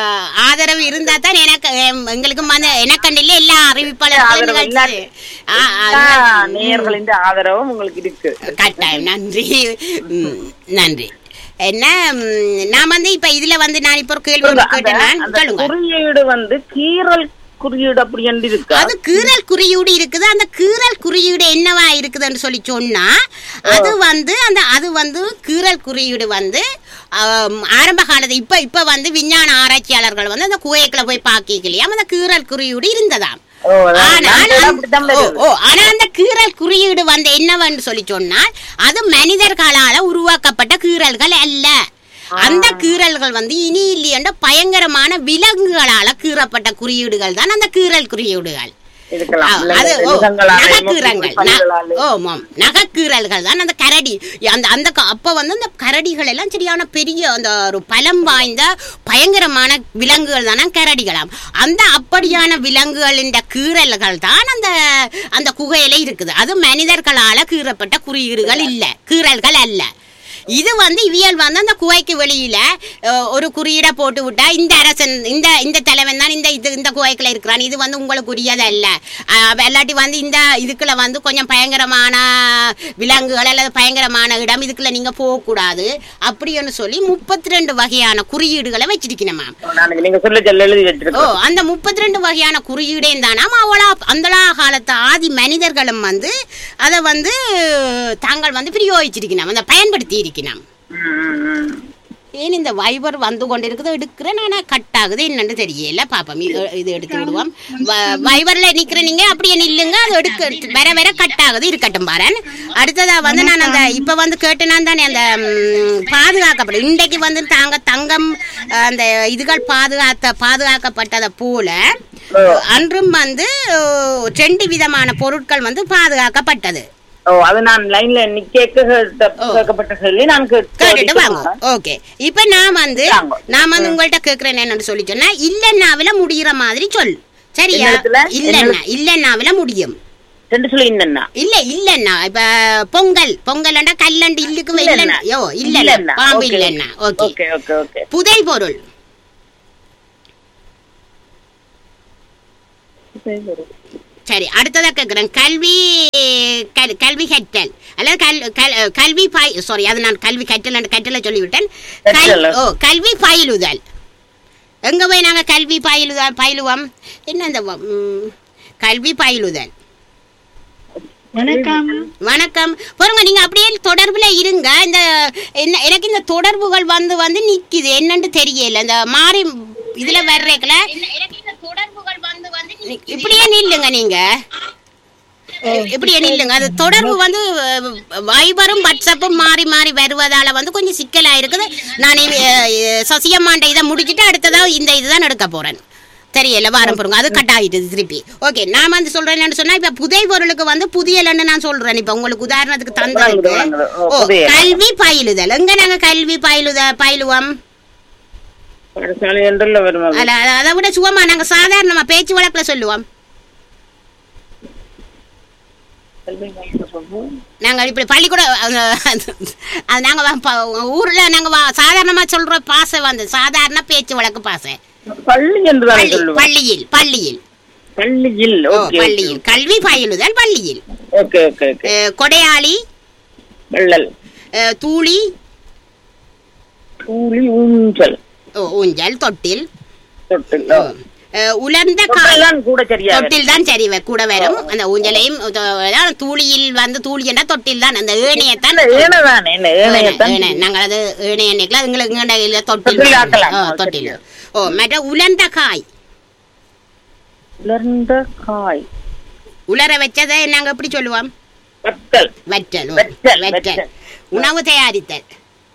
[SPEAKER 1] ஆதரவு இருந்தா தான் எனக்கு எம், எங்களுக்கு வந்து எனக்கண்டு இல்லை எல்லா அறிவிப்பாளர்களும்
[SPEAKER 6] ஆதரவு
[SPEAKER 1] நிகழ்ச்சி ஆ, ஆ,
[SPEAKER 6] எல்லா நேயர்களின் ஆதரவும் உங்களுக்கு இருக்கு
[SPEAKER 1] கட்டாயம் நன்றி ம், நன்றி என்ன ம், நான் வந்து இப்ப இதுல வந்து நான் இப்ப ஒரு கேள்வி ஒண்ணு
[SPEAKER 6] அந்த-
[SPEAKER 1] கேட்டேன் நான்.
[SPEAKER 6] அந்த
[SPEAKER 1] சொல்லுங்க
[SPEAKER 6] குறியீடு வந்து கீறல் குறியீடு அப்படி என்று இருக்கு
[SPEAKER 1] அது கீறல் குறியீடு இருக்குது அந்த கீறல் குறியீடு என்னவா இருக்குதுன்னு சொல்லி சொன்னா அது வந்து அந்த அது வந்து கீறல் குறியீடு வந்து ஆம், ஆரம்ப காலத்து இப்ப இப்ப வந்து விஞ்ஞான ஆராய்ச்சியாளர்கள் வந்து அந்த குவைக்குள்ள போய் பாக்கிக்கலையாம் அந்த கீறல் குறியீடு இருந்ததாம்
[SPEAKER 6] ஓ, அதான்
[SPEAKER 1] ஆனால்
[SPEAKER 6] நான் கூட
[SPEAKER 1] அந்த-
[SPEAKER 6] அப்படித்தான்
[SPEAKER 1] ஓ,
[SPEAKER 6] வருது.
[SPEAKER 1] ஓ, ஆனா அந்த கீறல் குறியீடு வந்து என்னவென்று சொல்லி சொன்னால் அது மனிதர்களால உருவாக்கப்பட்ட கீறல்கள் அல்ல அந்த கீறல்கள் வந்து இனி இல்லையென்ற பயங்கரமான விலங்குகளால கீறப்பட்ட குறியீடுகள் தான் அந்த கீறல் குறியீடுகள்
[SPEAKER 6] இருக்கலாம்
[SPEAKER 1] ஆ,
[SPEAKER 6] இல்ல,
[SPEAKER 1] அது ஓ,
[SPEAKER 6] மிருகங்களாலேயும்,
[SPEAKER 1] நகைக்கீறல்கள் ந-
[SPEAKER 6] பல்லுகளாலேயும்.
[SPEAKER 1] ஓமாம் நகைக்கீறல்கள் தான் அந்த கரடி அந்த அந்த க- அப்ப வந்து அந்த கரடிகள் எல்லாம் சரியான பெரிய அந்த ஒரு பலம் வாய்ந்த பயங்கரமான விலங்குகள் தானே கரடிகளாம் அந்த அப்படியான விலங்குகளின் கீறல்கள் தான் அந்த அந்த குகையில இருக்குது அது மனிதர்களால கீறப்பட்ட குறியீடுகள் இல்ல கீறல்கள் அல்ல இது வந்து இவியல் வந்து அந்த குகைக்கு வெளியில அஹ், ஒரு குறியீடை போட்டு விட்டா இந்த அரசன் இந்த இந்த தலைவன் தான் இந்த இது இந்த குகைக்குள்ள இருக்கிறான் இது வந்து உங்களுக்கு உரியதல்ல அஹ், இல்லாட்டி வந்து இந்த இதுக்குள்ள வந்து கொஞ்சம் பயங்கரமான விலங்குகள் அல்லது பயங்கரமான இடம் இதுக்குள்ள நீங்க போகக்கூடாது அப்படின்னு சொல்லி முப்பத்தி ரெண்டு வகையான குறியீடுகளை வச்சிருக்கணுமா
[SPEAKER 6] நான் நீங்க சொல்ல சொல்ல எழுதி
[SPEAKER 1] ஓ
[SPEAKER 6] வச்சிருக்கேன்
[SPEAKER 1] அந்த முப்பத்தி ரெண்டு வகையான குறியீடே தானாம் அவளா அந்தளா காலத்து ஆதி மனிதர்களும் வந்து அதை வந்து தாங்கள் வந்து பிரயோகிச்சிருக்கணும் அந்த பயன்படுத்தி இருக்கணும்
[SPEAKER 6] ம், ம், ம்.
[SPEAKER 1] ஏன் இந்த வைபர் வந்து கொண்டு இருக்குது எடுக்கிறேன் ஆனால் கட் ஆகுது என்னன்னு தெரியல பாப்போம் இது இது எடுத்து விடுவோம் வ- வைபரில் நிற்கிற நீங்கள் அப்படியே நில்லுங்க அது எடுக்க வர வர கட் ஆகுது இருக்கட்டும் பாரேன் அடுத்ததா வந்து நான் அந்த இப்போ வந்து கேட்டேனா தானே அந்த ம், பாதுகாக்கப்படும் இன்றைக்கு வந்து தாங்க தங்கம் அந்த இதுகள் பாதுகாத்த பாதுகாக்கப்பட்டதை போல அன்றும் வந்து ரெண்டு விதமான பொருட்கள் வந்து பாதுகாக்கப்பட்டது
[SPEAKER 6] ஓ அது நான் லைன்ல நிக்க கேட்கப்பட்ட சொல்லி நான்
[SPEAKER 1] கேட்டுட்டு வாங்க ஓகே இப்ப நான் வந்து
[SPEAKER 6] வாங்க.
[SPEAKER 1] நான் வந்து உங்கள்ட்ட கேக்குறேன் என்னன்னு சொல்லி சொன்னா இல்லன்னாவில முடியிற மாதிரி சொல் சரியா
[SPEAKER 6] என்னத்துல?
[SPEAKER 1] இல்லன்னா இல்லன்னாவில முடியும்
[SPEAKER 6] ரெண்டு சொல்லி என்னன்னா
[SPEAKER 1] இல்ல இல்லன்னா இப்ப பொங்கல் பொங்கல்ண்டா கல்லண்டு இல்லுக்கு
[SPEAKER 6] இல்லன்னா.
[SPEAKER 1] இல்லன்னா யோ இல்லன்னா பாம்பு
[SPEAKER 6] Okay.
[SPEAKER 1] இல்லன்னா ஓகே
[SPEAKER 6] ஓகே ஓகே ஓகே
[SPEAKER 1] புதை பொருள் சரி அடுத்ததா கேக்குறேன் கல்வி கல்- கல்வி கற்றல் அல்லது கல் கல்- கல்வி பாய் சாரி அது நான் கல்வி கற்றல் கற்றலை சொல்லிவிட்டேன் கல்-
[SPEAKER 6] கற்றல்.
[SPEAKER 1] ஓ கல்வி பயிலுதல் எங்க போய் நாங்க கல்வி பயிலுதல் பயிலுவோம் என்ன இந்த வ- ம், கல்வி பயிலுதல்
[SPEAKER 7] வணக்கம்
[SPEAKER 1] வணக்கம் பாருங்க நீங்க அப்படியே தொடர்புல இருங்க இந்த என்ன எனக்கு இந்த தொடர்புகள் வந்து வந்து நிக்குது என்னன்னு தெரியல இந்த மாறி இதுல வர்றேக்கல இப்படியே நில்லுங்க நீங்க இப்படியே நில்லுங்க அது தொடர்பு வந்து அஹ், வைபரும் வாட்ஸ்அப்பும் மாறி மாறி வருவதால வந்து கொஞ்சம் சிக்கலா இருக்குது நான் இவ- அஹ், சசியம்மாண்ட இதை முடிச்சிட்டு அடுத்ததா இந்த இதுதான் எடுக்க போறேன் தெரியல வாரம் பாருங்க அது கட் ஆகிட்டுது திருப்பி ஓகே நான் வந்து சொல்றேன் என்னன்னு சொன்னா இப்ப புதை பொருளுக்கு வந்து புதியலன்னு நான் சொல்றேன் இப்ப உங்களுக்கு உதாரணத்துக்கு தந்ததுக்கு
[SPEAKER 6] வழங்குது, ஓ,
[SPEAKER 1] ஓ
[SPEAKER 6] புதியல்.
[SPEAKER 1] கல்வி பயிலுதல் எங்க நாங்க கல்வி பயிலுத பயிலுவோம்
[SPEAKER 6] பாடசாலை என்றுள்ள வரும் அது.
[SPEAKER 1] அல்ல அத- அதை விட சும்மா நாங்க சாதாரணமா பேச்சு வழக்குல சொல்லுவோம் நாங்க இப்படி பள்ளிக்கூடம் அது நாங்க வ- ப- ஊர்ல நாங்க வ- சாதாரணமா சொல்ற பாசை வந்து சாதாரண பேச்சு வழக்கு பாசை
[SPEAKER 6] பள்ளி என்று தான்
[SPEAKER 1] பள்ளி
[SPEAKER 6] சொல்லுவோம்
[SPEAKER 1] பள்ளியில் பள்ளியில்
[SPEAKER 6] பள்ளியில்
[SPEAKER 1] ஓ,
[SPEAKER 6] ஓகே
[SPEAKER 1] பள்ளியில் கல்வி பயிலுதல் பள்ளியில்
[SPEAKER 6] ஓகே ஓகே ஓகே
[SPEAKER 1] அஹ், கொடையாளி
[SPEAKER 6] வள்ளல்
[SPEAKER 1] அஹ், தூளி
[SPEAKER 6] கூலி ஊஞ்சல்
[SPEAKER 1] ஓ, ஊஞ்சல் தொட்டில்
[SPEAKER 6] தொட்டில் ஓ.
[SPEAKER 1] அஹ், உலர்ந்த காய்
[SPEAKER 6] தொட்டில்தான் கூட சரியா வரும்.
[SPEAKER 1] தொட்டில் தான் சரி வ- கூட வரும் அந்த ஊஞ்சலையும் தொ- அதான் தூளியில் வந்து தூளியண்டா தொட்டில் தான் அந்த ஏனையத்தான்
[SPEAKER 6] இல்ல, ஏனதான் என்ன ஏனையத்தான்
[SPEAKER 1] ஏனை, நாங்கள் அது ஏனை எண்ணிக்கல எங்களுக்கு இங்கட இல்ல தொட்டில்
[SPEAKER 6] தொட்டில் ஆக்கலாம்.
[SPEAKER 1] ஓ,
[SPEAKER 6] ஆ,
[SPEAKER 1] தொட்டில்
[SPEAKER 6] சரி.
[SPEAKER 1] ஓ மற்ற உலர்ந்த காய்
[SPEAKER 6] உலர்ந்த காய்
[SPEAKER 1] உலர வச்சதை நாங்க எப்படி சொல்லுவோம்
[SPEAKER 6] வத்தல்
[SPEAKER 1] வற்றல் ஓ,
[SPEAKER 6] வற்றல்,
[SPEAKER 1] வற்றல்
[SPEAKER 6] வற்றல்.
[SPEAKER 1] உணவு தயாரித்தல்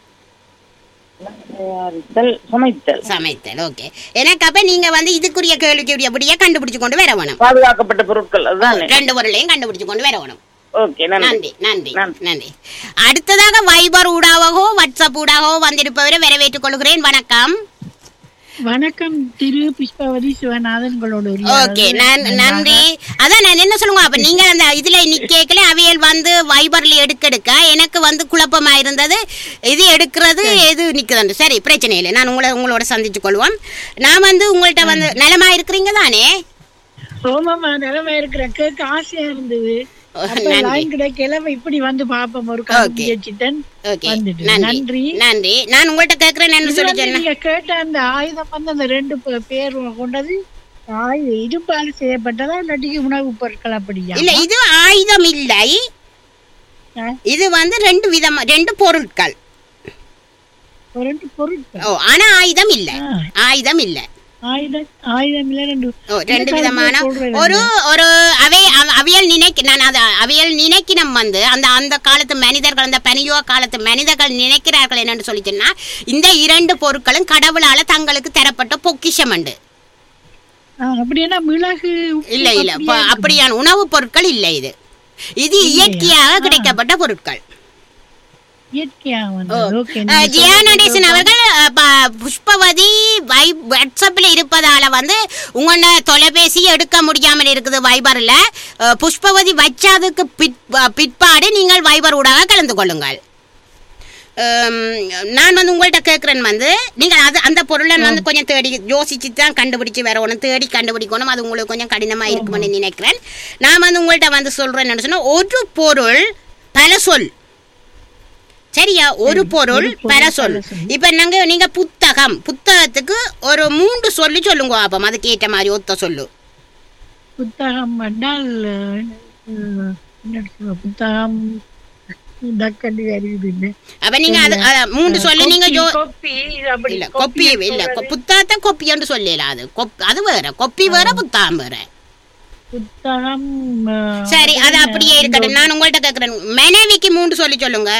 [SPEAKER 6] தயாரித்தல் சமைத்தல்
[SPEAKER 1] சமைத்தல் ஓகே எனக்கு அப்ப நீங்க வந்து இதுக்குரிய கேள்விக்குரிய அப்படியே கண்டுபிடிச்சு கொண்டு வர வேணும்
[SPEAKER 6] பாதுகாக்கப்பட்ட பொருட்கள் அதுதானே
[SPEAKER 1] ரெண்டு பொருளையும் கண்டுபிடிச்சு கொண்டு வர வேணும்
[SPEAKER 6] ஓகே நன்றி
[SPEAKER 1] நன்றி நன்றி
[SPEAKER 6] நன்றி.
[SPEAKER 1] நன்றி அடுத்ததாக வைபர் ஊடாகவோ வாட்ஸ்அப் ஊடாகவோ வந்திருப்பவரை வரவேற்றுக் கொள்கிறேன் வணக்கம்
[SPEAKER 7] வணக்கம் திரு புஷ்பவதி சிவநாதன் உங்களோட
[SPEAKER 1] ஓகே நான் நன்றி அதான் நான் என்ன சொல்லுங்க அப்ப நீங்க அந்த இதுல நிக்கல அவியல் வந்து வைபர்ல எடுக்க எடுக்க எனக்கு வந்து குழப்பமா இருந்தது இது எடுக்கிறது எது நிக்குதுன்னு சரி பிரச்சனை இல்லை நான் உங்களை உங்களோட சந்திச்சு கொள்வோம் நான் வந்து உங்கள்ட்ட வந்து நலமா இருக்கிறீங்க தானே
[SPEAKER 7] சோமமா நிலைமை இருக்கிற கேட்க ஆசையா இருந்தது அப்ப
[SPEAKER 1] நன்றி
[SPEAKER 7] லைன் கிடைக்கல இப்படி வந்து பாப்போம் ஒரு
[SPEAKER 1] Okay.
[SPEAKER 7] முயற்சித்தன்
[SPEAKER 1] ஓகே
[SPEAKER 7] வந்துட்டு.
[SPEAKER 1] நன்றி
[SPEAKER 7] நன்றி.
[SPEAKER 1] நன்றி நான் உங்கள்ட்ட கேட்கிறேன் என்ன
[SPEAKER 7] இது
[SPEAKER 1] சொல்லி
[SPEAKER 7] வந்து
[SPEAKER 1] சொன்னேன்
[SPEAKER 7] நீங்க கேட்ட அந்த ஆயுதம் வந்து அந்த ரெண்டு பே- பேர் கொண்டது ஆயுத இரும்பால் செய்யப்பட்டதா இல்லாட்டி உணவுப் பொருட்கள் அப்படியா
[SPEAKER 1] இல்ல இது ஆயுதம் இல்லை
[SPEAKER 7] ஆ.
[SPEAKER 1] இது வந்து ரெண்டு விதமா ரெண்டு பொருட்கள்
[SPEAKER 7] ஒரு ரெண்டு பொருட்கள்
[SPEAKER 1] ஓ ஆனா ஆயுதம் இல்ல
[SPEAKER 7] ஆ.
[SPEAKER 1] ஆயுதம் இல்ல
[SPEAKER 7] ஆயுதம் ஆயுதம் இல்ல ரெண்டு
[SPEAKER 1] ஓ, ரெண்டு
[SPEAKER 7] இந்த
[SPEAKER 1] விதமான
[SPEAKER 7] காலத்துல சொல்றது
[SPEAKER 1] ஒரு ஒரு அவை அவ- அவியல் நினைக்க நான் அது அவியல் நினைக்கினம் வந்து அந்த அந்த காலத்து மனிதர்கள் அந்த பனியோ காலத்து மனிதர்கள் நினைக்கிறார்கள் என்னன்னு சொல்லி சொன்னா இந்த இரண்டு பொருட்களும் கடவுளால தங்களுக்கு தரப்பட்ட பொக்கிஷம் உண்டு
[SPEAKER 7] ஆ, அப்படின்னா மிளகு உப்பு
[SPEAKER 1] இல்ல இல்ல
[SPEAKER 7] அப்படியா
[SPEAKER 1] ப- அப்படியான உணவுப் பொருட்கள் இல்ல இது இது இயற்கையாக கிடைக்கப்பட்ட பொருட்கள்
[SPEAKER 7] இயற்கையா
[SPEAKER 1] ஓ.
[SPEAKER 7] வந்தது ஓகே
[SPEAKER 1] அஹ், ஜியா நடேசன் அவர்கள் அஹ், ப- புஷ்பவதி வை வாட்ஸ்அப்ல இருப்பதால வந்து உங்களோட தொலைபேசி எடுக்க முடியாமல் இருக்குது வைபர்ல அஹ், புஷ்பவதி வச்சதுக்கு பிற்- அஹ், பிற்பாடு நீங்கள் வைபர் ஊடாக கலந்து கொள்ளுங்கள் அம், நான் வந்து உங்கள்கிட்ட கேட்குறேன் வந்து நீங்கள் அது அந்த பொருளை வந்து கொஞ்சம் தேடி யோசிச்சு தான் கண்டுபிடிச்சு வரணும் தேடி கண்டுபிடிக்கணும் அது உங்களுக்கு கொஞ்சம் கடினமாக இருக்கும்னு நினைக்கிறேன் நான் வந்து உங்கள்கிட்ட வந்து சொல்கிறேன்னு சொன்னால் ஒரு பொருள் பல சொல் சரியா ஒரு பொருள் பல சொல் இப்ப நாங்க நீங்க புத்தகம் புத்தகத்துக்கு ஒரு மூன்று சொல்லி சொல்லுங்க பாப்போம் அதுக்கு ஏற்ற மாதிரி ஒத்த சொல்லு
[SPEAKER 7] புத்தகம் என்றால் அஹ், என்ன சொல்றது, புத்தகம் டக்கண்டி அறியுது இல்ல
[SPEAKER 1] அப்ப நீங்க அது அத மூன்று சொல்லு நீங்க ஜோ
[SPEAKER 7] கொப்பி இது அப்படி
[SPEAKER 1] இல்ல கொப்பி இல்ல கொ- புத்தாத்த கொப்பின்னு சொல்லல அது கொப் அது வேற கொப்பி வேற புத்தாம் வேற
[SPEAKER 7] புத்தகம் அஹ்,
[SPEAKER 1] சரி அது அப்படியே இருக்கட்டும் நான் உங்கள்ட்ட கேக்குறேன் மனைவிக்கு மூன்று சொல்லி சொல்லுங்க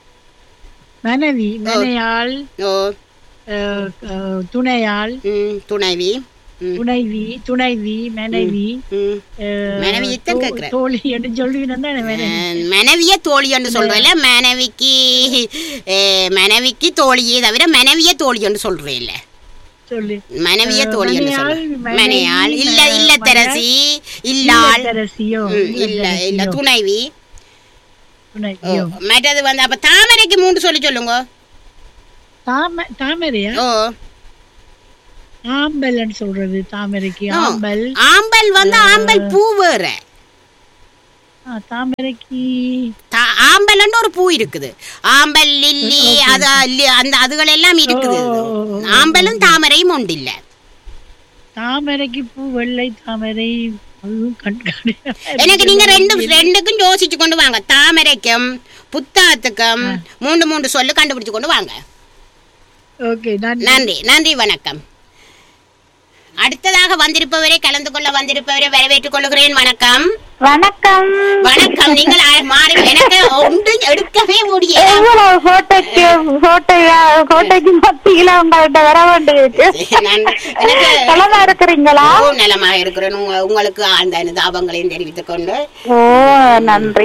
[SPEAKER 7] மனைவி மனையாள்
[SPEAKER 1] ஓ
[SPEAKER 7] அஹ், அஹ், துணையாள்
[SPEAKER 1] ம், துணைவி ம்,
[SPEAKER 7] துணைவி துணைவி மனைவி
[SPEAKER 1] ம்.
[SPEAKER 7] அஹ்,
[SPEAKER 1] மனைவி தான்
[SPEAKER 7] தோ-
[SPEAKER 1] கேக்குறேன்.
[SPEAKER 7] தோழி என்று சொல்லுவீங்கன்னா மனைவி
[SPEAKER 1] அஹ், மனைவிய தோழின்னு சொல்றேன்ல மனைவிக்கு அஹ், மனைவிக்கு தோழியே தவிர மனைவிய தோழின்னு சொல்றேன் இல்ல
[SPEAKER 7] சொல்லு
[SPEAKER 1] மனைவிய
[SPEAKER 7] அஹ்,
[SPEAKER 1] தோழின்னு
[SPEAKER 7] மனையாள்,
[SPEAKER 1] சொல்றேன்
[SPEAKER 7] மனைவி,
[SPEAKER 1] மனையாள் இல்ல
[SPEAKER 7] ம-
[SPEAKER 1] இல்லத்தரசி இல்லாள்
[SPEAKER 7] இல்லத்தரசியோ
[SPEAKER 1] ம், இல்ல இல்ல
[SPEAKER 7] இல்லத்தரசியோ,
[SPEAKER 1] துணைவி ஓ,
[SPEAKER 7] துணைவியோ
[SPEAKER 1] மற்றது வந்து அப்ப தாமரைக்கு மூன்று சொல்லி சொல்லுங்க
[SPEAKER 7] தாம தாமரையா
[SPEAKER 1] ஓ
[SPEAKER 7] ஆம்பல்னு சொல்றது தாமரைக்கு
[SPEAKER 1] ஓ.
[SPEAKER 7] ஆம்பல்
[SPEAKER 1] ஆம்பல் வந்து ஆம்பல் பூ வேற
[SPEAKER 7] ஆ, தாமரைக்கு
[SPEAKER 1] தா- ஆம்பல்னு ஒரு பூ இருக்குது ஆம்பல் லில்லி அது லி- அந்த அதுகள் எல்லாம் இருக்குது ஆம்பலும் தாமரையும் உண்டு இல்ல
[SPEAKER 7] தாமரைக்கு பூ வெள்ளை தாமரை அதுவும் கண்காணி
[SPEAKER 1] எனக்கு நீங்க ரெண்டு ரெண்டுக்கும் யோசிச்சு கொண்டு வாங்க தாமரைக்கும் புத்தாத்துக்கும் மூன்று மூன்று சொல்லு கண்டுபிடிச்சு கொண்டு வாங்க
[SPEAKER 7] ஓகே நான்
[SPEAKER 1] நன்றி நன்றி வணக்கம் அடுத்ததாக வந்திருப்பவரை கலந்து கொள்ள வந்திருப்பவரை வரவேற்றுக் கொள்கிறேன் வணக்கம்
[SPEAKER 8] வணக்கம்
[SPEAKER 1] வணக்கம் நீங்கள் அ- மாறி எனக்கு ஒன்று எடுக்கவே முடியல
[SPEAKER 8] எவ்வளவு போட்டோக்கு போட்டோ போட்டோக்கு மத்தியில உங்கள்ட்ட வர வேண்டியிருக்கு
[SPEAKER 1] நான் எனக்கு
[SPEAKER 8] நலமா இருக்கிறீங்களா
[SPEAKER 1] ஓ, நலமாக இருக்கிறேன் உங்க- உங்களுக்கு ஆழ்ந்த அனுதாபங்களையும் தெரிவித்துக் கொண்டு
[SPEAKER 8] ஓ நன்றி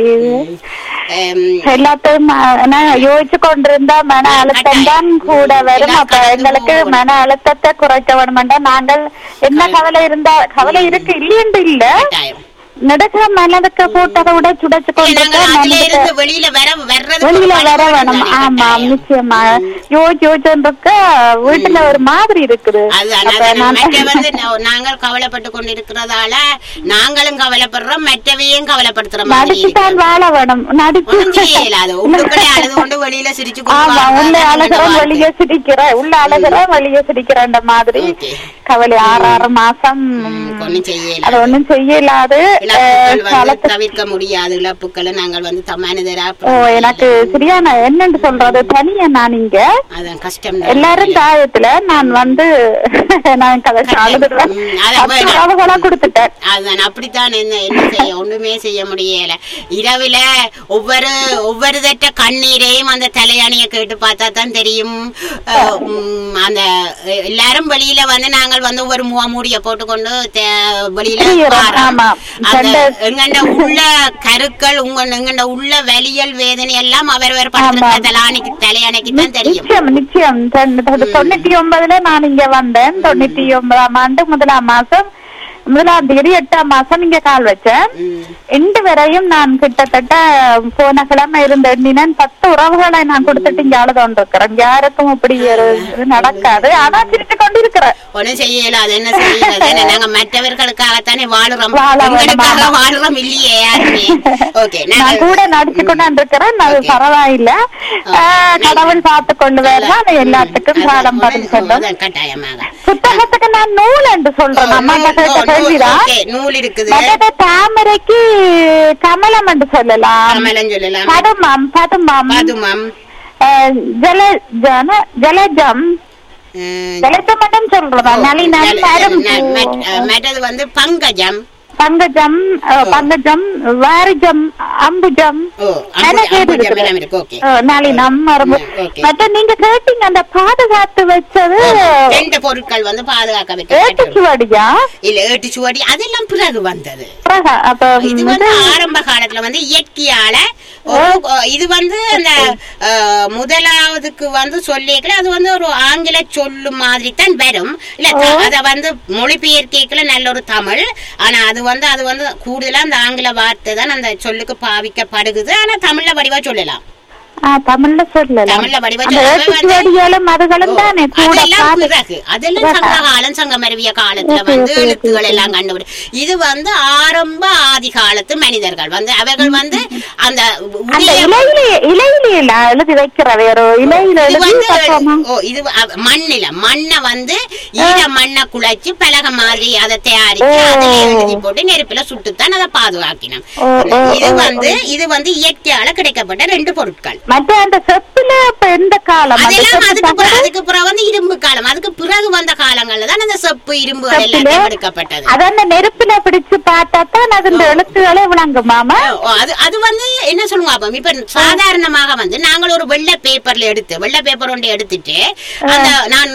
[SPEAKER 1] எம்,
[SPEAKER 8] எல்லாத்தையும் அஹ், நான் யோசிச்சு கொண்டிருந்தா மன அழுத்தம் தான் கூட வரும் அப்ப எங்களுக்கு மன அழுத்தத்தை குறைக்க வேணுமெண்டா நாங்கள் என்ன கவலை இருந்தா கவலை இருக்கு இல்லையென்று இல்ல
[SPEAKER 1] கட்டாயம்.
[SPEAKER 8] நடக்கிற மனதுக்கு போட்டதை விட சுடைச்சு
[SPEAKER 1] நாங்கள் அதுல
[SPEAKER 8] கொண்டிருக்க
[SPEAKER 1] இருந்து வெளியில வர வர்றது
[SPEAKER 8] வெளியில
[SPEAKER 1] ஒரு
[SPEAKER 8] வர
[SPEAKER 1] வழி
[SPEAKER 8] வேணும்
[SPEAKER 1] தானே,
[SPEAKER 8] ஆமா
[SPEAKER 1] கட்டாயம்.
[SPEAKER 8] நிச்சயமா யோசிச்சு யோசிச்சுருக்க வீட்டுல ஒரு மாதிரி இருக்குது
[SPEAKER 1] அதுதான்,
[SPEAKER 8] அப்ப
[SPEAKER 1] அதுதான்.
[SPEAKER 8] நான்
[SPEAKER 1] மற்ற வந்து நா- நாங்கள் கவலைப்பட்டு கொண்டிருக்கிறதால நாங்களும் கவலைப்படுறோம் மற்றவையும் கவலைப்படுத்துற மாதிரி
[SPEAKER 8] நடிச்சுதான்
[SPEAKER 1] இருக்கு.
[SPEAKER 8] வாழ வேணும் நடிச்சு
[SPEAKER 1] ஒண்ணும் செய்யலாது உள்ளுக்குள்ளே அழுது கொண்டு வெளியில சிரிச்சு கொண்டு
[SPEAKER 8] ஆமா
[SPEAKER 1] வாழ்றது
[SPEAKER 8] உள்ள
[SPEAKER 1] தான்
[SPEAKER 8] அழகிற
[SPEAKER 1] என்னோட
[SPEAKER 8] வெளிய சிரிக்கிற உள்ள அழகிற வெளிய சிரிக்கிறன்ற மாதிரி
[SPEAKER 1] Okay.
[SPEAKER 8] கவலை ஆறு ஆறு மாசம்
[SPEAKER 1] வாழ்க்கை. ஒண்ணும் செய்யல
[SPEAKER 8] அது ஒண்ணும் செய்யலாது
[SPEAKER 1] இழப்புகள் வந்து
[SPEAKER 8] காலத்து
[SPEAKER 1] தவிர்க்க முடியாது இழப்புக்களை நாங்கள் வந்து த- மனிதரா
[SPEAKER 8] ஓ எனக்கு சரியான என்னன்னு சொல்றது தனியா நான் இங்க
[SPEAKER 1] அதான் கஷ்டம்
[SPEAKER 8] எல்லாரும் தாயத்துல நான் வந்து நான் கதை அழுதுடுவேன்
[SPEAKER 1] ம், அதான்
[SPEAKER 8] பத்து
[SPEAKER 1] வேணாம்.
[SPEAKER 8] உறவுகளா கொடுத்துட்டேன்
[SPEAKER 1] அதுதான் அப்படித்தான் என்ன என்ன செய்ய ஒண்ணுமே செய்ய முடியல இரவில ஒவ்வொரு ஒவ்வொரு தட்ட கண்ணீரையும் அந்த தலையணியை கேட்டு பார்த்தா தான் தெரியும் அஹ், உம், அந்த அஹ், எல்லாரும் வெளியில வந்து நாங்கள் வந்து ஒரு மூ- மூடிய போட்டுக்கொண்டு தே- வெளியில
[SPEAKER 8] செய்யறோம்,
[SPEAKER 1] வாரோம்.
[SPEAKER 8] ஆமா.
[SPEAKER 1] அந்த
[SPEAKER 8] கண்ட-
[SPEAKER 1] எங்கண்ட உள்ள கருக்கள் உங்க எங்கண்ட உள்ள வலியல் வேதனை எல்லாம் அவரவர் படுத்திருக்கிற தலையணைக்கு தலையணைக்கு தான் தெரியும்
[SPEAKER 8] நிச்சயம் நிச்சயம் தொண்ணூ- தொண்ணூ- தொண்ணூத்தி ஒன்பதுல நான் இங்க வந்தேன் தொண்ணூத்தி ஒன்பதாம் ஆண்டு முதலாம் மாசம் முதலாம் தேதி எட்டாம் மாசம் இங்க கால் வச்சேன்
[SPEAKER 1] ம்.
[SPEAKER 8] இன்று வரையும் நான் கிட்டத்தட்ட போன கிழமை இருந்த எண்ணினேன் பத்து உறவுகளை நான் கொடுத்துட்டு இங்க அழுது கொண்டிருக்கிறேன் யாருக்கும் இப்படி ஒரு இது நடக்காது ஆனா சிரித்து கொண்டிருக்கிறேன்
[SPEAKER 1] ஒண்ணும் செய்யல அது என்ன செய்யறது என்ன, நாங்க மற்றவர்களுக்காகத்தானே வாழுறோம்
[SPEAKER 8] வாழ வேணும்,
[SPEAKER 1] உங்களுக்காக
[SPEAKER 8] ஆமா.
[SPEAKER 1] வாழுறோம் இல்லையே யாருமே ஓகே
[SPEAKER 8] நான் கூட நடிச்சு கொண்டு இருக்கிறேன் அது பரவாயில்ல ஆஹ், கடவுள் பார்த்து கொண்டு வரலாம் எல்லாத்துக்கும் காலம் பதில் சொல்லும்
[SPEAKER 1] கட்டாயமாக
[SPEAKER 8] புத்தகத்துக்கு நான் நூல் என்று சொல்றேன் அம்மா
[SPEAKER 1] நூல்,
[SPEAKER 8] கேட்ட
[SPEAKER 1] நூல்,
[SPEAKER 8] கேள்விதான்
[SPEAKER 1] okay, நூல் இருக்குது
[SPEAKER 8] மற்றது தாமரைக்கு கமலம் என்று சொல்லலாம்
[SPEAKER 1] கமலம் சொல்லலாம்
[SPEAKER 8] பதுமம் பதுமம்
[SPEAKER 1] பதுமம்
[SPEAKER 8] அஹ், ஜல ஜன ஜலஜம்
[SPEAKER 1] அஹ்,
[SPEAKER 8] ஜலஜம் மட்டும் சொல்றதா நளினம்
[SPEAKER 1] ஜல-
[SPEAKER 8] நரும்
[SPEAKER 1] ந- மற்ற- அஹ், மற்றது வந்து பங்கஜம்
[SPEAKER 8] பங்கஜம் அஹ், பங்கஜம் வாரிஜம் அம்புஜம்
[SPEAKER 1] ஓ
[SPEAKER 8] எனக்கு
[SPEAKER 1] அம்புஜம்
[SPEAKER 8] இருக்குது.
[SPEAKER 1] அம்புஜம் எல்லாம் இருக்கு ஓகே
[SPEAKER 8] அஹ், நளினம் மரபு
[SPEAKER 1] ம், okay.
[SPEAKER 8] மற்ற நீங்க கேட்டீங்க அந்த பாதுகாத்து வச்சது
[SPEAKER 1] ரெண்டு பொருட்கள் வந்து பாதுகாக்க
[SPEAKER 8] ஏட்டு
[SPEAKER 1] வைக்க
[SPEAKER 8] சுவடியா
[SPEAKER 1] இல்ல ஏட்டு சுவடி அதெல்லாம் பிறகு வந்தது
[SPEAKER 8] பிரகா- அப்ப
[SPEAKER 1] இது வந்து ஆரம்ப காலத்துல வந்து இயற்கையால ஒரு இது வந்து அந்த அஹ், முதலாவதுக்கு வந்து சொல்லிக்கல அது வந்து ஒரு ஆங்கில சொல்லு மாதிரி தான் வரும் இல்ல த- அத வந்து மொழிபெயர்க்கல நல்ல ஒரு தமிழ் ஆனா அது வந்து அது வந்து கூடுதலா அந்த ஆங்கில வார்த்தை தான் அந்த சொல்லுக்கு பாவிக்கப்படுகுது ஆனா தமிழ்ல வடிவா சொல்லலாம்
[SPEAKER 8] ஆ, தமிழ்ல சொல்லலாம்
[SPEAKER 1] தமிழ்ல வடிவா
[SPEAKER 8] அந்த
[SPEAKER 1] சொல்லலாம்.
[SPEAKER 8] ஏட்டு
[SPEAKER 1] வந்து-
[SPEAKER 8] சுவடிகளும் அதுகளும் தானே கூட
[SPEAKER 1] அதெல்லாம்
[SPEAKER 8] பாது-
[SPEAKER 1] பிறகு அதெல்லாம் சங்க காலம் சங்க மருவிய காலத்துல
[SPEAKER 8] Okay,
[SPEAKER 1] வந்து
[SPEAKER 8] okay, okay,
[SPEAKER 1] எழுத்துக்கள் எல்லாம் கண்டுபிடி இது வந்து ஆரம்ப ஆதி காலத்து மனிதர்கள் வந்து அவர்கள் வந்து அந்த
[SPEAKER 8] அந்த
[SPEAKER 1] உடைய
[SPEAKER 8] இலையிலே இலையிலே இலையில எழுதி வைக்கிறது ஒரு இலையில
[SPEAKER 1] இது
[SPEAKER 8] எழுதி
[SPEAKER 1] வந்து
[SPEAKER 8] பக்கமா
[SPEAKER 1] ஓ இது அ- மண்ணில மண்ணை வந்து ஈர மண்ணை குழைச்சு பலகை மாதிரி அதை தயாரிச்சு அதுல எழுதி போட்டு நெருப்புல சுட்டுத்தான் அதை பாதுகாக்கணும்
[SPEAKER 8] ஓ, ஓ,
[SPEAKER 1] இது
[SPEAKER 8] ஓ,
[SPEAKER 1] வந்து இது வந்து இயற்கையால கிடைக்கப்பட்ட ரெண்டு பொருட்கள்
[SPEAKER 8] மற்ற அந்த செப்புல இப்ப எந்த காலம் அந்த
[SPEAKER 1] அதெல்லாம்
[SPEAKER 8] செப்பு
[SPEAKER 1] அதுக்கு பிறகு
[SPEAKER 8] தகடு?
[SPEAKER 1] அதுக்கு பிறகு வந்து இரும்பு காலம் அதுக்கு பிறகு வந்த காலங்கள்ல தான் அந்த செப்பு இரும்பு
[SPEAKER 8] செப்புல
[SPEAKER 1] எல்லாம் எடுக்கப்பட்டது
[SPEAKER 8] அது அந்த நெருப்புல பிடிச்சு பார்த்தா தான் அது இந்த எழுத்துக்களே விளங்குமாமா
[SPEAKER 1] ஓ, அது அது வந்து என்ன சொல்லுங்க அப்ப இப்ப சாதாரணமாக வந்து நாங்கள் ஒரு வெள்ளை பேப்பர்ல எடுத்து வெள்ளை பேப்பர் ஒன்று எடுத்துட்டு அந்த நான்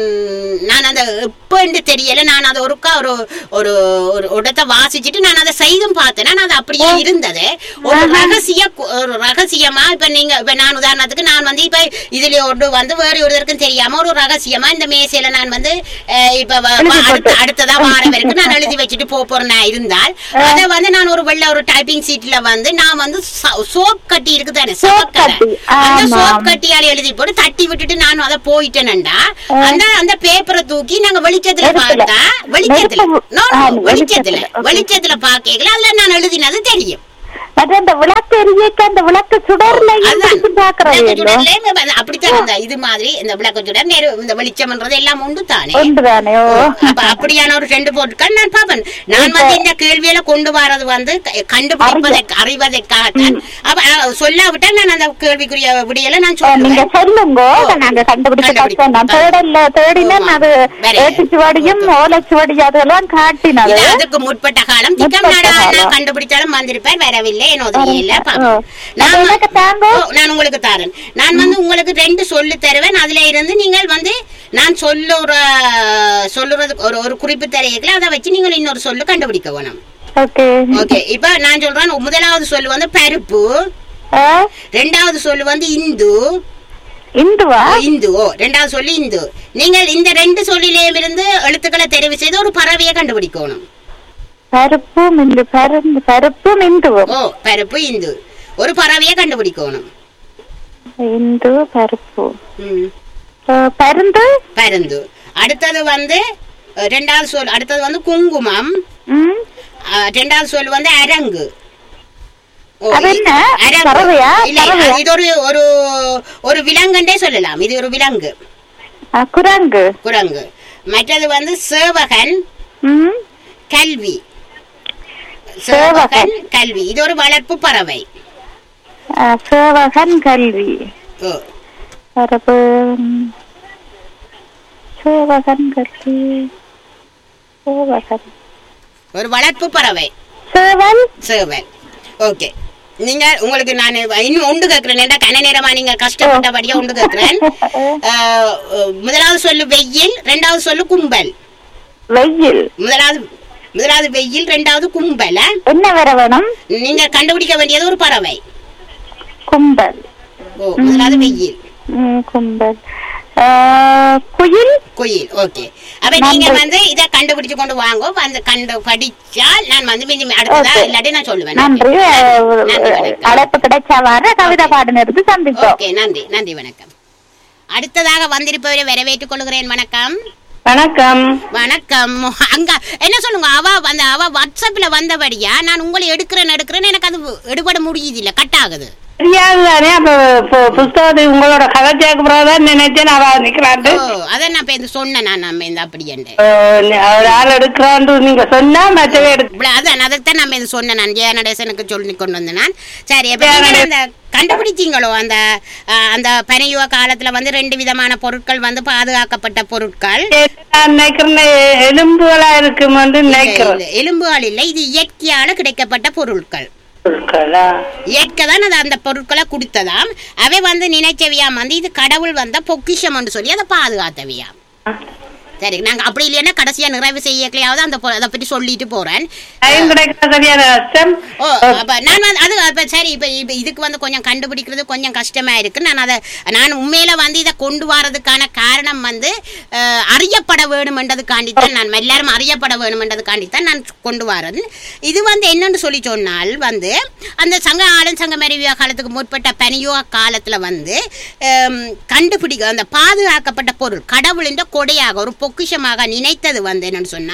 [SPEAKER 1] நான் அந்த எப்பன்னு தெரியல நான் அதை ஒருக்கா ஒரு ஒரு ஒரு இடத்தை வாசிச்சுட்டு நான் அதை செய்தும் பார்த்தேன் நான் அது அப்படியே இருந்தது ஒரு ரகசிய கு- ஒரு ரகசியமா இப்ப நீங்க இப்ப நான் உதாரணத்துக்கு நான் வந்து இப்ப இதுல ஒன்று வந்து வேற ஒருத்தருக்கும் தெரியாம ஒரு ரகசியமா இந்த மேசையில நான் வந்து அஹ், இப்ப வ- வ- அடுத்த அடுத்ததா வார வரைக்கும் நான் எழுதி வச்சுட்டு போக போறேன் இருந்தால் அதை வந்து நான் ஒரு வெள்ள ஒரு டைப்பிங் சீட்ல வந்து நான் வந்து சோப் கட்டி இருக்கு தானே
[SPEAKER 8] Soap
[SPEAKER 1] சவக்கலை.
[SPEAKER 8] கட்டி,
[SPEAKER 1] அந்த
[SPEAKER 8] ஆமா.
[SPEAKER 1] சோப் கட்டியால எழுதி போட்டு தட்டி விட்டுட்டு நான் அதை போயிட்டேன்டா அந்த அந்த பேப்பரை தூக்கி நாங்க வெளிச்சத்துல
[SPEAKER 8] நெருப்புல.
[SPEAKER 1] பார்த்தா வெளிச்சத்துல
[SPEAKER 8] நெருப்பு-
[SPEAKER 1] No, no,
[SPEAKER 8] ஆ,
[SPEAKER 1] வெளிச்சத்துல
[SPEAKER 8] வெளிச்சத்துல. Okay.
[SPEAKER 1] வெளிச்சத்துல பாக்கல அதுல நான் எழுதினது தெரியும்
[SPEAKER 8] மற்ற அந்த விளக்கு எரியக்க அந்த விளக்கு சுடர்லையும்
[SPEAKER 1] அதுதான்.
[SPEAKER 8] பிடிச்சு பாக்குறது
[SPEAKER 1] விளக்கு சுடர்லயே அது அப்படித்தான் இந்த இது மாதிரி இந்த விளக்கு சுடர் நெரு இந்த வெளிச்சம்ன்றது எல்லாம் உண்டு தானே
[SPEAKER 8] ஒன்றுதானே ஓ
[SPEAKER 1] அப்ப அப்படியான ஒரு ரெண்டு பொருட்கள் நான் பாப்பேன் நான் வந்து இந்த கேள்வியில கொண்டு வரது வந்து க- கண்டுபிடிப்பதற்கு அறிவதற்காகத்தான் அப்ப அஹ், சொல்லாவிட்டா நான் அந்த கேள்விக்குரிய விடியல நான்
[SPEAKER 8] ஓ, நீங்க
[SPEAKER 1] சொல்லுவேன்
[SPEAKER 8] சொல்லுங்க அதை நாங்க கண்டுபிடிச்சு
[SPEAKER 1] கண்டுபிடிப்போம்.
[SPEAKER 8] கஷ்டம் நான் தேடல தேடினேன் அது
[SPEAKER 1] வேற.
[SPEAKER 8] ஏட்டுச்சுவடியும் ஓலைச்சுவடி அதெல்லாம் காட்டினது
[SPEAKER 1] இது அதுக்கு முற்பட்ட காலம் திட்டம்
[SPEAKER 8] முற்பட்ட
[SPEAKER 1] நாடா நான்
[SPEAKER 8] காலம்.
[SPEAKER 1] கண்டுபிடிச்சாலும் வந்திருப்பார் வரவில்லை என்னோட இல்ல பாப்போம்.
[SPEAKER 8] ஓ.
[SPEAKER 1] நான்
[SPEAKER 8] அது எனக்கு தாங்க.
[SPEAKER 1] ஓ, நான் உங்களுக்கு தரேன் நான் வந்து உங்களுக்கு ரெண்டு சொல்லு தருவேன் அதுல இருந்து நீங்கள் வந்து நான் சொல்லுற சொல்லுறது ஒரு ஒரு குறிப்பு தரையில அதை வச்சு நீங்கள் இன்னொரு சொல்லு கண்டுபிடிக்க வேணும்
[SPEAKER 8] ஓகே
[SPEAKER 1] ஓகே இப்ப நான் சொல்றேன் முதலாவது சொல்லு வந்து பருப்பு
[SPEAKER 8] ஆ,
[SPEAKER 1] ரெண்டாவது சொல்லு வந்து இந்து
[SPEAKER 8] இந்துவா
[SPEAKER 1] ஓ, இந்து ஓ ரெண்டாவது சொல்லு இந்து நீங்கள் இந்த ரெண்டு சொல்லிலேயும் இருந்து எழுத்துக்களை தெரிவு செய்து ஒரு பறவையை கண்டுபிடிக்கணும்
[SPEAKER 8] பருப்பும் இந்து பருப்பு பருப்பும் இந்துவும்
[SPEAKER 1] ஓ பருப்பு இந்து ஒரு பறவையை கண்டுபிடிக்கணும்
[SPEAKER 8] இந்து பருப்பு
[SPEAKER 1] ம்,
[SPEAKER 8] ஆ, பருந்து
[SPEAKER 1] பருந்து அடுத்தது வந்து அஹ், ரெண்டாவது சொல் அடுத்தது வந்து குங்குமம்
[SPEAKER 8] ம்
[SPEAKER 1] அஹ், ரெண்டாவது சொல் வந்து அரங்கு ஓ,
[SPEAKER 8] அது என்ன?
[SPEAKER 1] அரங்கு.
[SPEAKER 8] பறவையா?
[SPEAKER 1] இல்ல,
[SPEAKER 8] பறவையா?
[SPEAKER 1] இது ஒரு ஒரு ஒரு விலங்குன்றே சொல்லலாம் இது ஒரு விலங்கு
[SPEAKER 8] ஆ, குரங்கு
[SPEAKER 1] குரங்கு மற்றது வந்து சேவகன்
[SPEAKER 8] ம்
[SPEAKER 1] கல்வி
[SPEAKER 8] சேவகன்.
[SPEAKER 1] சேவகன் கல்வி இது ஒரு வளர்ப்பு பறவை
[SPEAKER 8] ஆ, சேவகன் கல்வி
[SPEAKER 1] ஓ
[SPEAKER 8] பரப்பு ம். சேவகன் கல்வி சேவகன்
[SPEAKER 1] ஒரு வளர்ப்பு பறவை
[SPEAKER 8] சேவல்
[SPEAKER 1] சேவல் ஓகே நீங்க உங்களுக்கு நான் இன்னும் ஒன்று கேட்கிறேன் ஏன்டா கன நேரமா நீங்க கஷ்டப்பட்டபடியா ஒன்று கேட்கிறேன் அஹ், முதலாவது சொல்லு வெயில் ரெண்டாவது சொல்லு கும்பல்
[SPEAKER 8] வெயில்
[SPEAKER 1] முதலாவது முதலாவது வெயில் ரெண்டாவது கும்பல் ஆ?
[SPEAKER 8] என்ன வர வேணும்
[SPEAKER 1] நீங்க கண்டுபிடிக்க வேண்டியது ஒரு பறவை
[SPEAKER 8] கும்பல்
[SPEAKER 1] ஓ முதலாவது வெயில்
[SPEAKER 8] ம், கும்பல் ஆ, குயில்
[SPEAKER 1] குயில் ஓகே அப்ப நீங்க வந்து இத கண்டுபிடிச்சு கொண்டு வாங்க வந்து கண்டு படிச்சால் நான் வந்து மிஞ்சி அடுத்ததா
[SPEAKER 8] Okay.
[SPEAKER 1] இல்லாட்டி நான் சொல்லுவேன்
[SPEAKER 8] நன்றி
[SPEAKER 1] நன்றி, வணக்கம்.
[SPEAKER 8] அழைப்பு கிடைச்சவாறு கவிதை பாடினிருந்து சந்திப்போம்
[SPEAKER 1] ஓகே நன்றி நன்றி வணக்கம் அடுத்ததாக வந்திருப்பவரை வரவேற்றுக் கொள்கிறேன் வணக்கம்
[SPEAKER 3] வணக்கம்
[SPEAKER 1] வணக்கம் அங்க என்ன சொல்லுங்க அவ அந்த அவ வாட்ஸ்அப்ல வந்தபடியா நான் உங்களை எடுக்கிறேன் எடுக்கிறேன்னு எனக்கு அது எடுபட முடியுது இல்ல கட் ஆகுது
[SPEAKER 3] தெரியாது தானே அப்ப பு- புஸ்தகத்தை உங்களோட கதை சேர்க்க பிறகுதான் நினைச்சேன் அவ நிக்கிறாண்டு
[SPEAKER 1] ஓ அதை நான் இப்ப இந்த சொன்னேன் நான் நம்ம இந்த அப்படின்ட்டு
[SPEAKER 3] ஒரு ஆள் எடுக்கிறான்னு நீங்க சொன்னா மற்றவே எடுக்க
[SPEAKER 1] இவ்வளவு அதான் அதைத்தான் நம்ம இது சொன்னேன் நான் ஜெய நடேசனுக்கு சொல்லி கொண்டு வந்தேன் நான் சரி அப்ப நீங்க அந்த கண்டுபிடிச்சீங்களோ அந்த அஹ், அந்த பனையுவ காலத்துல வந்து ரெண்டு விதமான பொருட்கள் வந்து பாதுகாக்கப்பட்ட பொருட்கள்
[SPEAKER 3] நான் நினைக்கிறேன் எலும்புகளா இருக்குமென்று
[SPEAKER 1] இல்ல,
[SPEAKER 3] நினைக்கிறேன்
[SPEAKER 1] இல்ல, எலும்புகள் இல்லை இது இயற்கையால கிடைக்கப்பட்ட பொருட்கள்
[SPEAKER 3] பொருட்களா?
[SPEAKER 1] இயற்கை தான் அது அந்த பொருட்களை கொடுத்ததாம் அவை வந்து நினைச்சவியாம் வந்து இது கடவுள் வந்த பொக்கிஷம் சொல்லி அதை பாதுகாத்தவியாம் சரி நாங்க அப்படி இல்லைன்னா கடைசியா நிறைவு செய்யக்கலையாவது அந்த பொ- அதை பற்றி சொல்லிட்டு போறேன்
[SPEAKER 3] டைம் கிடைக்கிற சரியான கஷ்டம்
[SPEAKER 1] ஓ அப்ப நான் வந்து அது அப்ப சரி இப்ப இப்ப இதுக்கு வந்து கொஞ்சம் கண்டுபிடிக்கிறது கொஞ்சம் கஷ்டமா இருக்கு நான் அதை நான் உண்மையில வந்து இதை கொண்டு வரதுக்கான காரணம் வந்து அஹ், அறியப்பட வேணுமென்றதுக்காண்டி தான் நான் எல்லாரும் அறியப்பட வேணுமென்றதுக்காண்டி தான் நான் கொண்டு வரேன் இது வந்து என்னன்னு சொல்லி சொன்னால் வந்து அந்த சங்க ஆளும் சங்க மருவியா காலத்துக்கு முற்பட்ட பனியோ காலத்துல வந்து ஹம், கண்டுபிடிக்க அந்த பாதுகாக்கப்பட்ட பொருள் கடவுளின் கொடையாக ஒரு பொக்கிஷமாக நினைத்தது வந்து என்னன்னு சொன்னா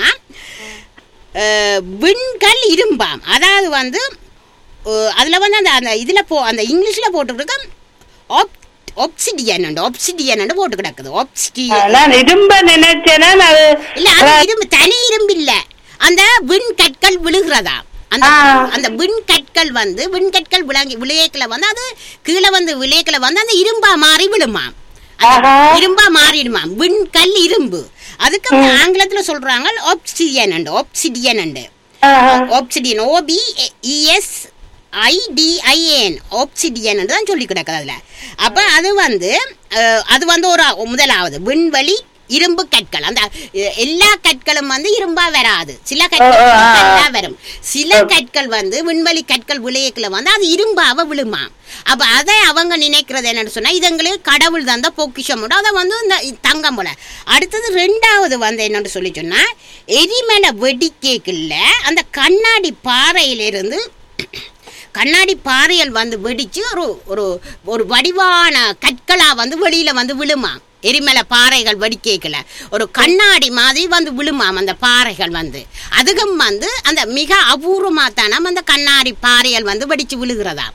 [SPEAKER 1] அஹ், விண்கல் இரும்பாம் அதாவது வந்து அஹ், அதுல வந்து அந்த அந்த இதுல போ அந்த இங்கிலீஷ்ல போட்டுருக்கு ஒப்சிடியன் ஒப்சிடியன் போட்டு கிடக்குது ஒப்சிடியன்
[SPEAKER 3] ஆ, நான் இரும்ப நினைச்சேன்னா அது
[SPEAKER 1] இல்ல அது இரும்பு தனி இரும்பு இல்ல அந்த விண் கற்கள் விழுகிறதா அந்த
[SPEAKER 3] ஆ.
[SPEAKER 1] அந்த விண் கற்கள் வந்து விண் கற்கள் விளங்கி விளையக்கல வந்து அது கீழே வந்து விளையக்கல வந்து அந்த இரும்பா மாறி விழுமா அந்த
[SPEAKER 3] ஆஹா.
[SPEAKER 1] இரும்பா மாறிடுமா விண்கல் இரும்பு அதுக்கு ஆங்கிலத்துல சொல்றாங்க ஒப்சிடியன் ஒப்சிடியன்
[SPEAKER 3] ஆஹா.
[SPEAKER 1] Obsidian O B E S I D I N obsidian தான் சொல்லி கிடக்குது அதுல அப்ப அது வந்து அஹ், அது வந்து ஒரு முதலாவது விண்வெளி இரும்பு கற்கள் அந்த அஹ், எல்லா கற்களும் வந்து இரும்பா வராது சில கற்கள்
[SPEAKER 3] ஆ, ஆ, ஆ.
[SPEAKER 1] கல்லா வரும் சில கற்கள் வந்து விண்வெளி கற்கள் விளையக்குல வந்து அது இரும்பாவ விழுமா அப்ப அதை அவங்க நினைக்கிறது என்னன்னு சொன்னா இதுங்களுக்கு கடவுள் தந்த பொக்கிஷம் உண்டு. அதை வந்து இந்த தங்கம் போல அடுத்தது ரெண்டாவது வந்து என்னன்னு சொல்லி சொன்னா எரிமலை வெடிக்கேக்குள்ள அந்த கண்ணாடி பாறையிலிருந்து கண்ணாடி பாறைகள் வந்து வெடிச்சு ஒரு ஒரு ஒரு வடிவான கற்களா வந்து வெளியில வந்து விழுமா எரிமலை பாறைகள் வெடிக்கேக்கல ஒரு கண்ணாடி மாதிரி வந்து விழுமாம் அந்த பாறைகள் வந்து அதுக்கும் வந்து அந்த மிக அபூர்வமா தானே அந்த கண்ணாடி பாறைகள் வந்து வெடிச்சு விழுகிறதா